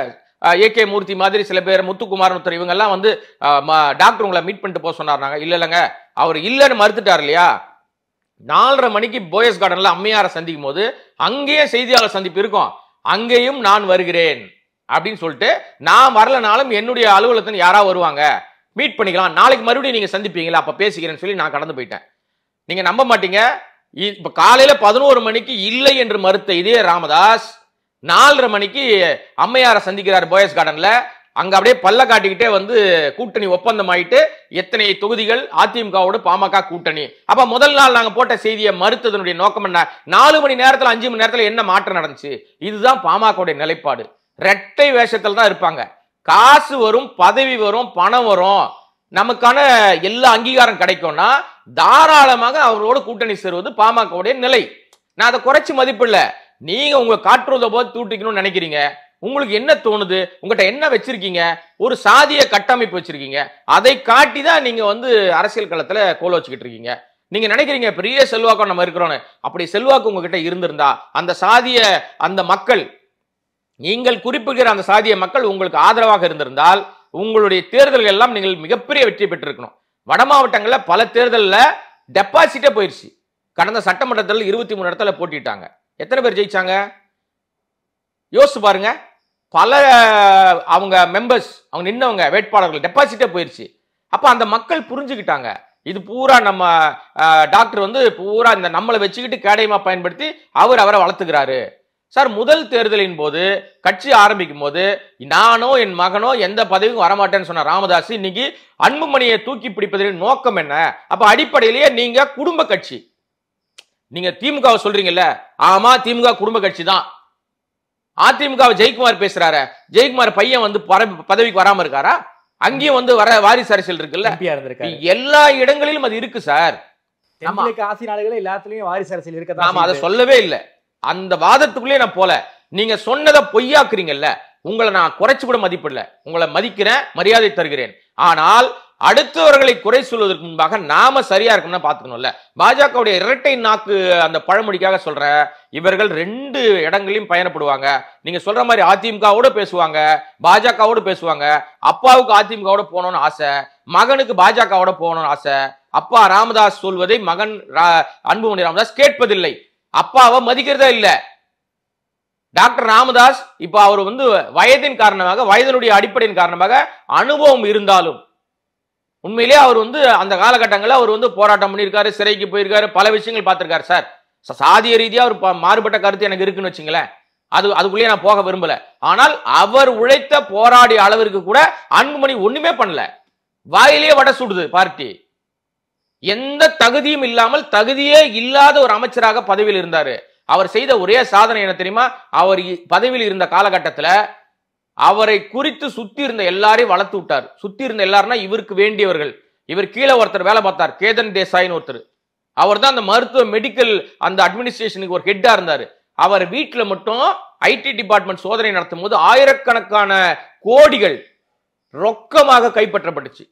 ஏ கே மூர்த்தி மாதிரி சில பேர் முத்துக்குமார் ஒருத்தர் இவங்க எல்லாம் வந்து அஹ், ம- டாக்டர் உங்களை மீட் பண்ணிட்டு போக சொன்னாருனாங்க இல்ல இல்லைங்க அவர் இல்லைன்னு மறுத்துட்டார் இல்லையா நாலரை மணிக்கு போயஸ் கார்டன்ல அம்மையாரை சந்திக்கும் போது அங்கேயே செய்தியாளர் சந்திப்பு இருக்கும் அங்கேயும் நான் வருகிறேன் அப்படின்னு சொல்லிட்டு நான் வரலனாலும் என்னுடைய அலுவலகத்தில் யாரா வருவாங்க மீட் பண்ணிக்கலாம் நாளைக்கு மறுபடியும் நீங்க சந்திப்பீங்களா அப்ப பேசிக்கிறேன்னு சொல்லி நான் கடந்து போயிட்டேன் நீங்க நம்ப மாட்டீங்க இ- இப்ப காலையில பதினோரு மணிக்கு இல்லை என்று மறுத்த இதே ராமதாஸ் நாலரை மணிக்கு அம்மையாரை சந்திக்கிறார் போயஸ் கார்டன்ல அங்க அப்படியே பல்ல காட்டிக்கிட்டே வந்து கூட்டணி ஒப்பந்தம் ஆயிட்டு எத்தனை தொகுதிகள் அதிமுகவோட பாமக கூட்டணி அப்ப முதல் நாள் நாங்க போட்ட செய்தியை மறுத்ததனுடைய நோக்கம் என்ன நாலு மணி நேரத்துல அஞ்சு மணி நேரத்துல என்ன மாற்றம் நடந்துச்சு இதுதான் பாமகவுடைய நிலைப்பாடு ரெட்டை வேஷத்துல தான் இருப்பாங்க காசு வரும் பதவி வரும் பணம் வரும் நமக்கான எல்லா அங்கீகாரம் கிடைக்கும்னா தாராளமாக அவரோட கூட்டணி சேருவது பாமகவுடைய நிலை நான் அதை குறைச்சு மதிப்பிடல நீங்க உங்க காற்றுவதை போது தூட்டிக்கணும்னு நினைக்கிறீங்க உங்களுக்கு என்ன தோணுது உங்ககிட்ட என்ன வச்சிருக்கீங்க ஒரு சாதிய கட்டமைப்பு வச்சிருக்கீங்க அதை காட்டி தான் நீங்க வந்து அரசியல் களத்துல கோல வச்சுக்கிட்டு இருக்கீங்க நீங்க நினைக்கிறீங்க பெரிய செல்வாக்கம் நம்ம இருக்கிறோன்னு அப்படி செல்வாக்கு உங்ககிட்ட இருந்திருந்தா அந்த சாதிய அந்த மக்கள் நீங்கள் குறிப்பிடுகிற அந்த சாதிய மக்கள் உங்களுக்கு ஆதரவாக இருந்திருந்தால் உங்களுடைய தேர்தல்கள் எல்லாம் நீங்கள் மிகப்பெரிய வெற்றி பெற்றிருக்கணும் வட மாவட்டங்கள்ல பல தேர்தல்ல டெபாசிட்டே போயிருச்சு கடந்த சட்டமன்றத்தில் இருபத்தி மூணு இடத்துல போட்டிட்டாங்க எத்தனை பேர் ஜெயிச்சாங்க யோசிச்சு பாருங்க பல அவங்க மெம்பர்ஸ் அவங்க நின்னவங்க வேட்பாளர்கள் டெபாசிட்டே போயிருச்சு அப்ப அந்த மக்கள் புரிஞ்சுக்கிட்டாங்க இது பூரா நம்ம அஹ், டாக்டர் வந்து பூரா இந்த நம்மளை வச்சுக்கிட்டு கேடயமா பயன்படுத்தி அவர் அவரை வளர்த்துக்கிறாரு சார் முதல் தேர்தலின் போது கட்சி ஆரம்பிக்கும் போது நானோ என் மகனோ எந்த பதவியும் வரமாட்டேன்னு சொன்ன ராமதாஸ் இன்னைக்கு அன்புமணியை தூக்கி பிடிப்பதின் நோக்கம் என்ன அப்ப அடிப்படையிலேயே நீங்க குடும்ப கட்சி நீங்க திமுகவை சொல்றீங்கல்ல ஆமா திமுக குடும்ப கட்சி தான் அதிமுக ஜெயக்குமார் பேசுறாரு ஜெயக்குமார் பையன் வந்து பர- பதவிக்கு வராம இருக்காரா அங்கேயும் வந்து வர வாரிசு அரசியல் இருக்குல்ல எம்பியா இருந்திருக்காரு எல்லா இடங்களிலும் அது இருக்கு சார் ஆமா. தென்கிழக்கு ஆசிய நாடுகளே எல்லாத்துலயும் வாரிசு அரசியல் இருக்கதான் நாம அதை செய்யுது. சொல்லவே இல்லை அந்த வாதத்துக்குள்ளே நான் போல நீங்க சொன்னதை பொய்யாக்குறீங்கல்ல உங்களை நான் குறைச்சு கூட மதிப்பிடல உங்களை மதிக்கிறேன் மரியாதை தருகிறேன் ஆனால் அடுத்தவர்களை குறை சொல்வதற்கு முன்பாக நாம சரியா இருக்கணும்னு பாத்துக்கணும்ல பாஜகவுடைய இரட்டை நாக்கு அந்த பழமொழிக்காக சொல்றேன் இவர்கள் ரெண்டு இடங்களையும் பயணப்படுவாங்க நீங்க சொல்ற மாதிரி அதிமுகவோட பேசுவாங்க பாஜகவோட பேசுவாங்க அப்பாவுக்கு அதிமுகவோட போகணும்னு ஆசை மகனுக்கு பாஜகவோட போகணும்னு ஆசை அப்பா ராமதாஸ் சொல்வதை மகன் ரா- அன்புமணி ராமதாஸ் கேட்பதில்லை அப்பாவை மதிக்கிறதே இல்ல டாக்டர் ராமதாஸ் இப்ப அவர் வந்து வயதின் காரணமாக வயதினுடைய அடிப்படையின் காரணமாக அனுபவம் இருந்தாலும் உண்மையிலே அவர் வந்து அந்த காலகட்டங்களில் அவர் வந்து போராட்டம் பண்ணியிருக்காரு சிறைக்கு போயிருக்காரு பல விஷயங்கள் பார்த்திருக்காரு சார் ச- சாதிய ரீதியா ஒரு ப- மாறுபட்ட கருத்து எனக்கு இருக்குன்னு வச்சுங்களேன் அது அதுக்குள்ளேயே நான் போக விரும்பல ஆனால் அவர் உழைத்த போராடிய அளவிற்கு கூட அன்புமணி ஒண்ணுமே பண்ணல வாயிலேயே வடை சுடுது பார்ட்டி எந்த தகுதியும் இல்லாமல் தகுதியே இல்லாத ஒரு அமைச்சராக பதவியில் இருந்தாரு அவர் செய்த ஒரே சாதனை என்ன தெரியுமா அவர் இ- பதவியில் இருந்த காலகட்டத்துல அவரை குறித்து சுத்தி இருந்த எல்லாரையும் வளர்த்து விட்டார் சுத்தி இருந்த எல்லாருன்னா இவருக்கு வேண்டியவர்கள் இவர் கீழே ஒருத்தர் வேலை பார்த்தார் கேதன் தேசாய்னு ஒருத்தர் அவர் தான் அந்த மருத்துவ மெடிக்கல் அந்த அட்மினிஸ்ட்ரேஷனுக்கு ஒரு ஹெட்டா இருந்தாரு அவர் வீட்டுல மட்டும் ஐடி டிபார்ட்மெண்ட் சோதனை நடத்தும் போது ஆயிரக்கணக்கான கோடிகள் ரொக்கமாக கைப்பற்றப்பட்டுச்சு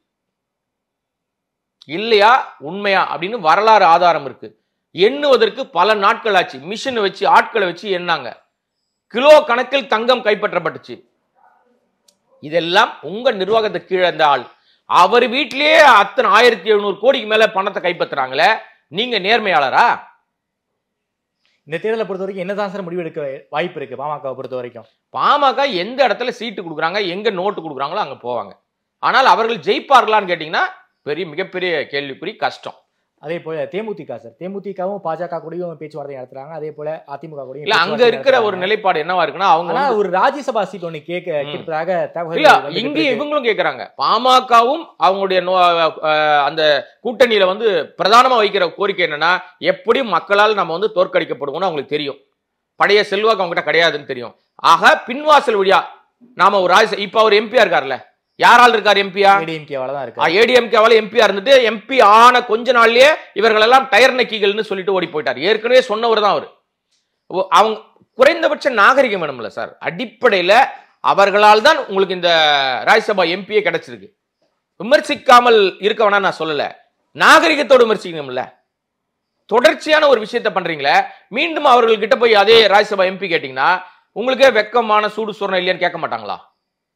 இல்லையா உண்மையா அப்படின்னு வரலாறு ஆதாரம் இருக்கு எண்ணுவதற்கு பல நாட்கள் ஆச்சு மிஷினை வச்சு ஆட்களை வச்சு எண்ணாங்க கிலோ கணக்கில் தங்கம் கைப்பற்றப்பட்டுச்சு இதெல்லாம் உங்க நிர்வாகத்துக்கு கீழே இருந்த ஆள் அவர் வீட்டிலேயே அத்தனை ஆயிரத்தி எழுநூறு கோடிக்கு மேல பணத்தை கைப்பற்றுறாங்களே நீங்க நேர்மையாளரா இந்த தேர்தலை பொறுத்த வரைக்கும் என்னதான் சார் முடிவு எடுக்க வாய்ப்பு இருக்கு பாமகவை பொறுத்த வரைக்கும் பாமக எந்த இடத்துல சீட்டு கொடுக்குறாங்க எங்க நோட்டு கொடுக்குறாங்களோ அங்க போவாங்க ஆனால் அவர்கள் ஜெயிப்பார்களான்னு கேட்டீங்கன்னா பெரிய மிகப்பெரிய கேள்விக்குறி கஷ்டம் அதே போல தேமுதிக சார் தேமுதிகவும் பாஜக கூடயும் பேச்சுவார்த்தை நடத்துறாங்க அதே போல அதிமுக கூடயும் இல்ல அங்க பேச்சுவார்த்தை இருக்கிற ஒரு நடத்துறாங்க. நிலைப்பாடு என்னவா இருக்குன்னா அவங்க ஆனா வந்து- ஒரு ராஜ்யசபா சீட் ஒண்ணு கேட்க ம். கேட்பதாக இல்ல தகவல் வந்துகிட்டு இங்க இருக்கு. இவங்களும் கேக்குறாங்க பாமகவும் அவங்களுடைய நோ- அஹ் அந்த கூட்டணியில வந்து பிரதானமா வைக்கிற கோரிக்கை என்னன்னா எப்படி மக்களால் நம்ம வந்து தோற்கடிக்கப்படுவோம்னு அவங்களுக்கு தெரியும் பழைய செல்வாக்கு அவங்க கிட்ட கிடையாதுன்னு தெரியும் ஆக பின்வாசல் வழியா நாம ஒரு ராஜ்ய இப்ப அவர் எம்பியா இருக்காருல்ல யாரால் இருக்கார் எம்பியா ADMK வால தான் இருக்கு ஏடிஎம்கேவால எம்பியா இருந்துட்டு எம்பி ஆன கொஞ்ச நாள்லயே இவர்கள் எல்லாம் டயர் நக்கிகள்னு சொல்லிட்டு ஓடி போயிட்டார் ஏற்கனவே சொன்னவர் தான் அவர் ஓ, அவங்க குறைந்தபட்ச நாகரிகம் வேணும்ல சார் அடிப்படையில அவர்களால் தான் உங்களுக்கு இந்த ராஜ்யசபா எம்பியே கிடைச்சிருக்கு விமர்சிக்காமல் இருக்க வேணாம் நான் சொல்லல நாகரிகத்தோடு விமர்சிக்கணும்ல தொடர்ச்சியான ஒரு விஷயத்த பண்றீங்களே மீண்டும் அவர்கள் கிட்ட போய் அதே ராஜ்யசபா எம்பி கேட்டீங்கன்னா உங்களுக்கே வெக்கமான சூடு சொரணம் இல்லையான்னு கேட்க மாட்டாங்களா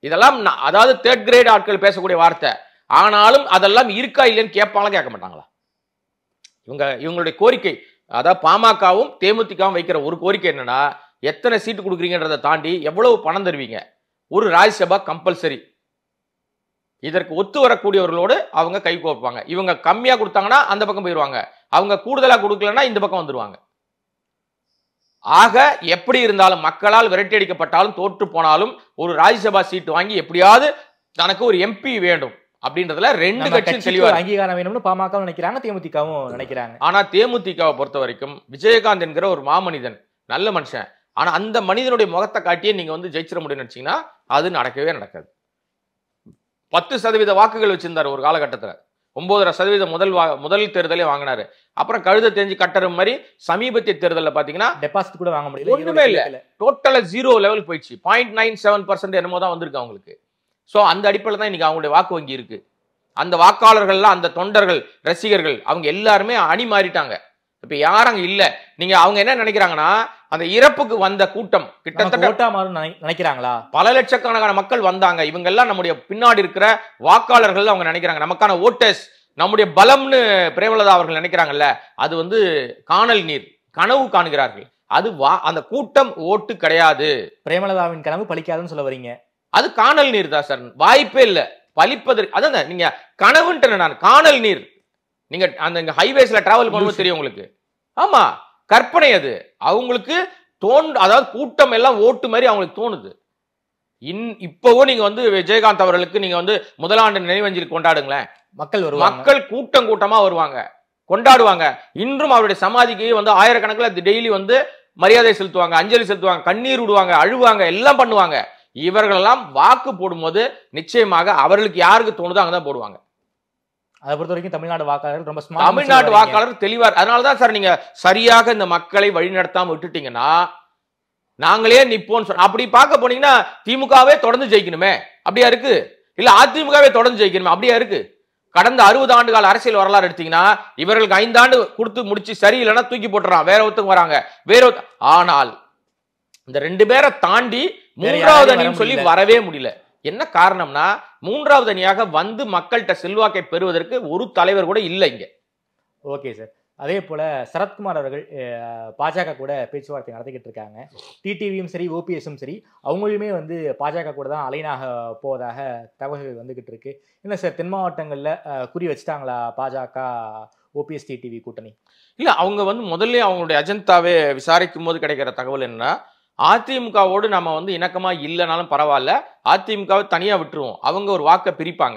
இதெல்லாம் ந- அதாவது தேர்ட் கிரேட் ஆட்கள் பேசக்கூடிய வார்த்தை ஆனாலும் அதெல்லாம் இருக்கா இல்லைன்னு கேட்பாங்களா கேட்க மாட்டாங்களா இவங்க இவங்களுடைய கோரிக்கை அதாவது பாமகவும் தேமுதிகவும் வைக்கிற ஒரு கோரிக்கை என்னன்னா எத்தனை சீட்டு கொடுக்குறீங்கன்றதை தாண்டி எவ்வளவு பணம் தருவீங்க ஒரு ராஜ்யசபா கம்பல்சரி இதற்கு ஒத்து வரக்கூடியவர்களோடு அவங்க கை கோர்ப்பாங்க இவங்க கம்மியா கொடுத்தாங்கன்னா அந்த பக்கம் போயிடுவாங்க அவங்க கூடுதலா கொடுக்கலன்னா இந்த பக்கம் வந்துருவாங்க ஆக எப்படி இருந்தாலும் மக்களால் விரட்டி அடிக்கப்பட்டாலும் தோற்று போனாலும் ஒரு ராஜ்யசபா சீட் வாங்கி எப்படியாவது தனக்கு ஒரு எம்பி வேண்டும் அப்படின்றதுல ரெண்டு நம்ம கட்சியும் கட்சிக்கு தெளிவா ஒரு இருக்கு. அங்கீகாரம் வேணும்னு பாமகவும் நினைக்கிறாங்க தேமுதிகவும் நினைக்கிறாங்க ஆனா தேமுதிகவை பொறுத்த வரைக்கும் விஜயகாந்த் என்கிற ஒரு மாமனிதன் நல்ல மனுஷன் ஆனா அந்த மனிதனுடைய முகத்தை காட்டியே நீங்க வந்து ஜெயிச்சிட முடியும்னு நினைச்சீங்கன்னா அது நடக்கவே நடக்காது பத்து சதவீத வாக்குகள் வச்சிருந்தாரு ஒரு காலகட்டத்துல ஒன்பதரை சதவீதம் முதல் வா- முதல் தேர்தலே வாங்கினாரு அப்புறம் கழுத தெரிஞ்சு கட்டுற மாதிரி சமீபத்திய தேர்தலில் பாத்தீங்கன்னா டெபாசிட் கூட வாங்க முடியல ஒண்ணுமே இல்ல. ஈரோடு டோட்டலா ஜீரோ லெவலுக்கு போயிடுச்சு பாயிண்ட் நைன் செவன் பர்சன்ட் என்னமோ தான் வந்திருக்கு அவங்களுக்கு ஸோ அந்த அடிப்படையில் தான் இன்னைக்கு அவங்களுடைய வாக்கு வங்கி இருக்கு அந்த வாக்காளர்கள்லாம் அந்த தொண்டர்கள் ரசிகர்கள் அவங்க எல்லாருமே அணி மாறிட்டாங்க இப்ப யாரும் அங்க இல்ல நீங்க அவங்க என்ன நினைக்கிறாங்கன்னா அந்த இறப்புக்கு வந்த கூட்டம் நமக்கு கிட்டத்தட்ட ஓட்டா மாறும் நினை- நினைக்கிறாங்களா பல லட்சக்கணக்கான மக்கள் வந்தாங்க இவங்க எல்லாம் நம்முடைய பின்னாடி இருக்கிற வாக்காளர்கள் அவங்க நினைக்கிறாங்க நமக்கான ஓட்டர்ஸ் நம்முடைய பலம்னு பிரேமலதா அவர்கள் நினைக்கிறாங்கல்ல அது வந்து காணல் நீர் கனவு காணுகிறார்கள் அது வா அந்த கூட்டம் ஓட்டு கிடையாது பிரேமலதாவின் கனவு பலிக்காதுன்னு சொல்ல வரீங்க அது காணல் நீர் தான் சார் வாய்ப்பே இல்ல பலிப்பதற்கு அதான் நீங்க கனவுன்ட்டு நான் காணல் நீர் நீங்க அந்த ஹைவேஸ்ல டிராவல் பண்ணும்போது தெரியும் உங்களுக்கு ஆமா கற்பனை அது அவங்களுக்கு தோன் அதாவது கூட்டம் எல்லாம் ஓட்டு மாதிரி அவங்களுக்கு தோணுது இன் இப்பவும் நீங்க வந்து விஜயகாந்த் அவர்களுக்கு நீங்க வந்து முதலாண்டு நினைவஞ்சலி கொண்டாடுங்களேன் மக்கள் வருவாங்க மக்கள் கூட்டம் கூட்டமா வருவாங்க கொண்டாடுவாங்க இன்றும் அவருடைய சமாதிக்கு வந்து ஆயிரக்கணக்கில் டெய்லி வந்து மரியாதை செலுத்துவாங்க அஞ்சலி செலுத்துவாங்க கண்ணீர் விடுவாங்க அழுவாங்க எல்லாம் பண்ணுவாங்க இவர்களெல்லாம் வாக்கு போடும்போது நிச்சயமாக அவர்களுக்கு யாருக்கு தோணுதோ அங்கதான் போடுவாங்க அதை பொறுத்த வரைக்கும் தமிழ்நாடு வாக்காளர்கள் ரொம்ப smart னு தமிழ்நாட்டு சொல்ல வரீங்க. வாக்காளர் தெளிவா அதனாலதான் சார் நீங்க சரியாக இந்த மக்களை வழிநடத்தாம விட்டுட்டீங்கன்னா நாங்களே நிப்போம்னு சொன்ன அப்படி பார்க்க போனீங்கன்னா திமுகவே தொடர்ந்து ஜெயிக்கணுமே அப்படியா இருக்கு இல்ல அதிமுகவே தொடர்ந்து ஜெயிக்கணுமே அப்படியா இருக்கு கடந்த அறுபது ஆண்டு கால அரசியல் வரலாறு எடுத்தீங்கன்னா இவர்களுக்கு ஐந்தாண்டு கொடுத்து முடிச்சு சரியில்லைன்னா தூக்கி போட்டுறான் வேற ஒருத்தங்க வராங்க வேற ஒருத்த- ஆனால் இந்த ரெண்டு பேரை தாண்டி வேற மூன்றாவது யாராலையும் வர அணின்னு சொல்லி முடியல. வரவே முடியல என்ன காரணம்னா மூன்றாவது அணியாக வந்து மக்கள்கிட்ட செல்வாக்கை பெறுவதற்கு ஒரு தலைவர் கூட இல்லை இங்க ஓகே சார் அதே போல சரத்குமார் அவர்கள் அஹ், பாஜக கூட பேச்சுவார்த்தை நடத்திக்கிட்டு இருக்காங்க டிடிவியும் சரி ஓபிஎஸும் சரி அவங்களுமே வந்து பாஜக கூட தான் அலைனாக போவதாக தகவல்கள் வந்துகிட்டு இருக்கு என்ன சார் தென் மாவட்டங்கள்ல அஹ், குறி வச்சுட்டாங்களா பாஜக ஓபிஎஸ் டிடிவி கூட்டணி இல்ல அவங்க வந்து முதல்ல அவங்களுடைய அஜந்தாவே விசாரிக்கும் போது கிடைக்கிற தகவல் என்னன்னா அதிமுகவோடு நம்ம வந்து இணக்கமா இல்லைனாலும் பரவாயில்ல அதிமுகவை தனியா விட்டுருவோம் அவங்க ஒரு வாக்கை பிரிப்பாங்க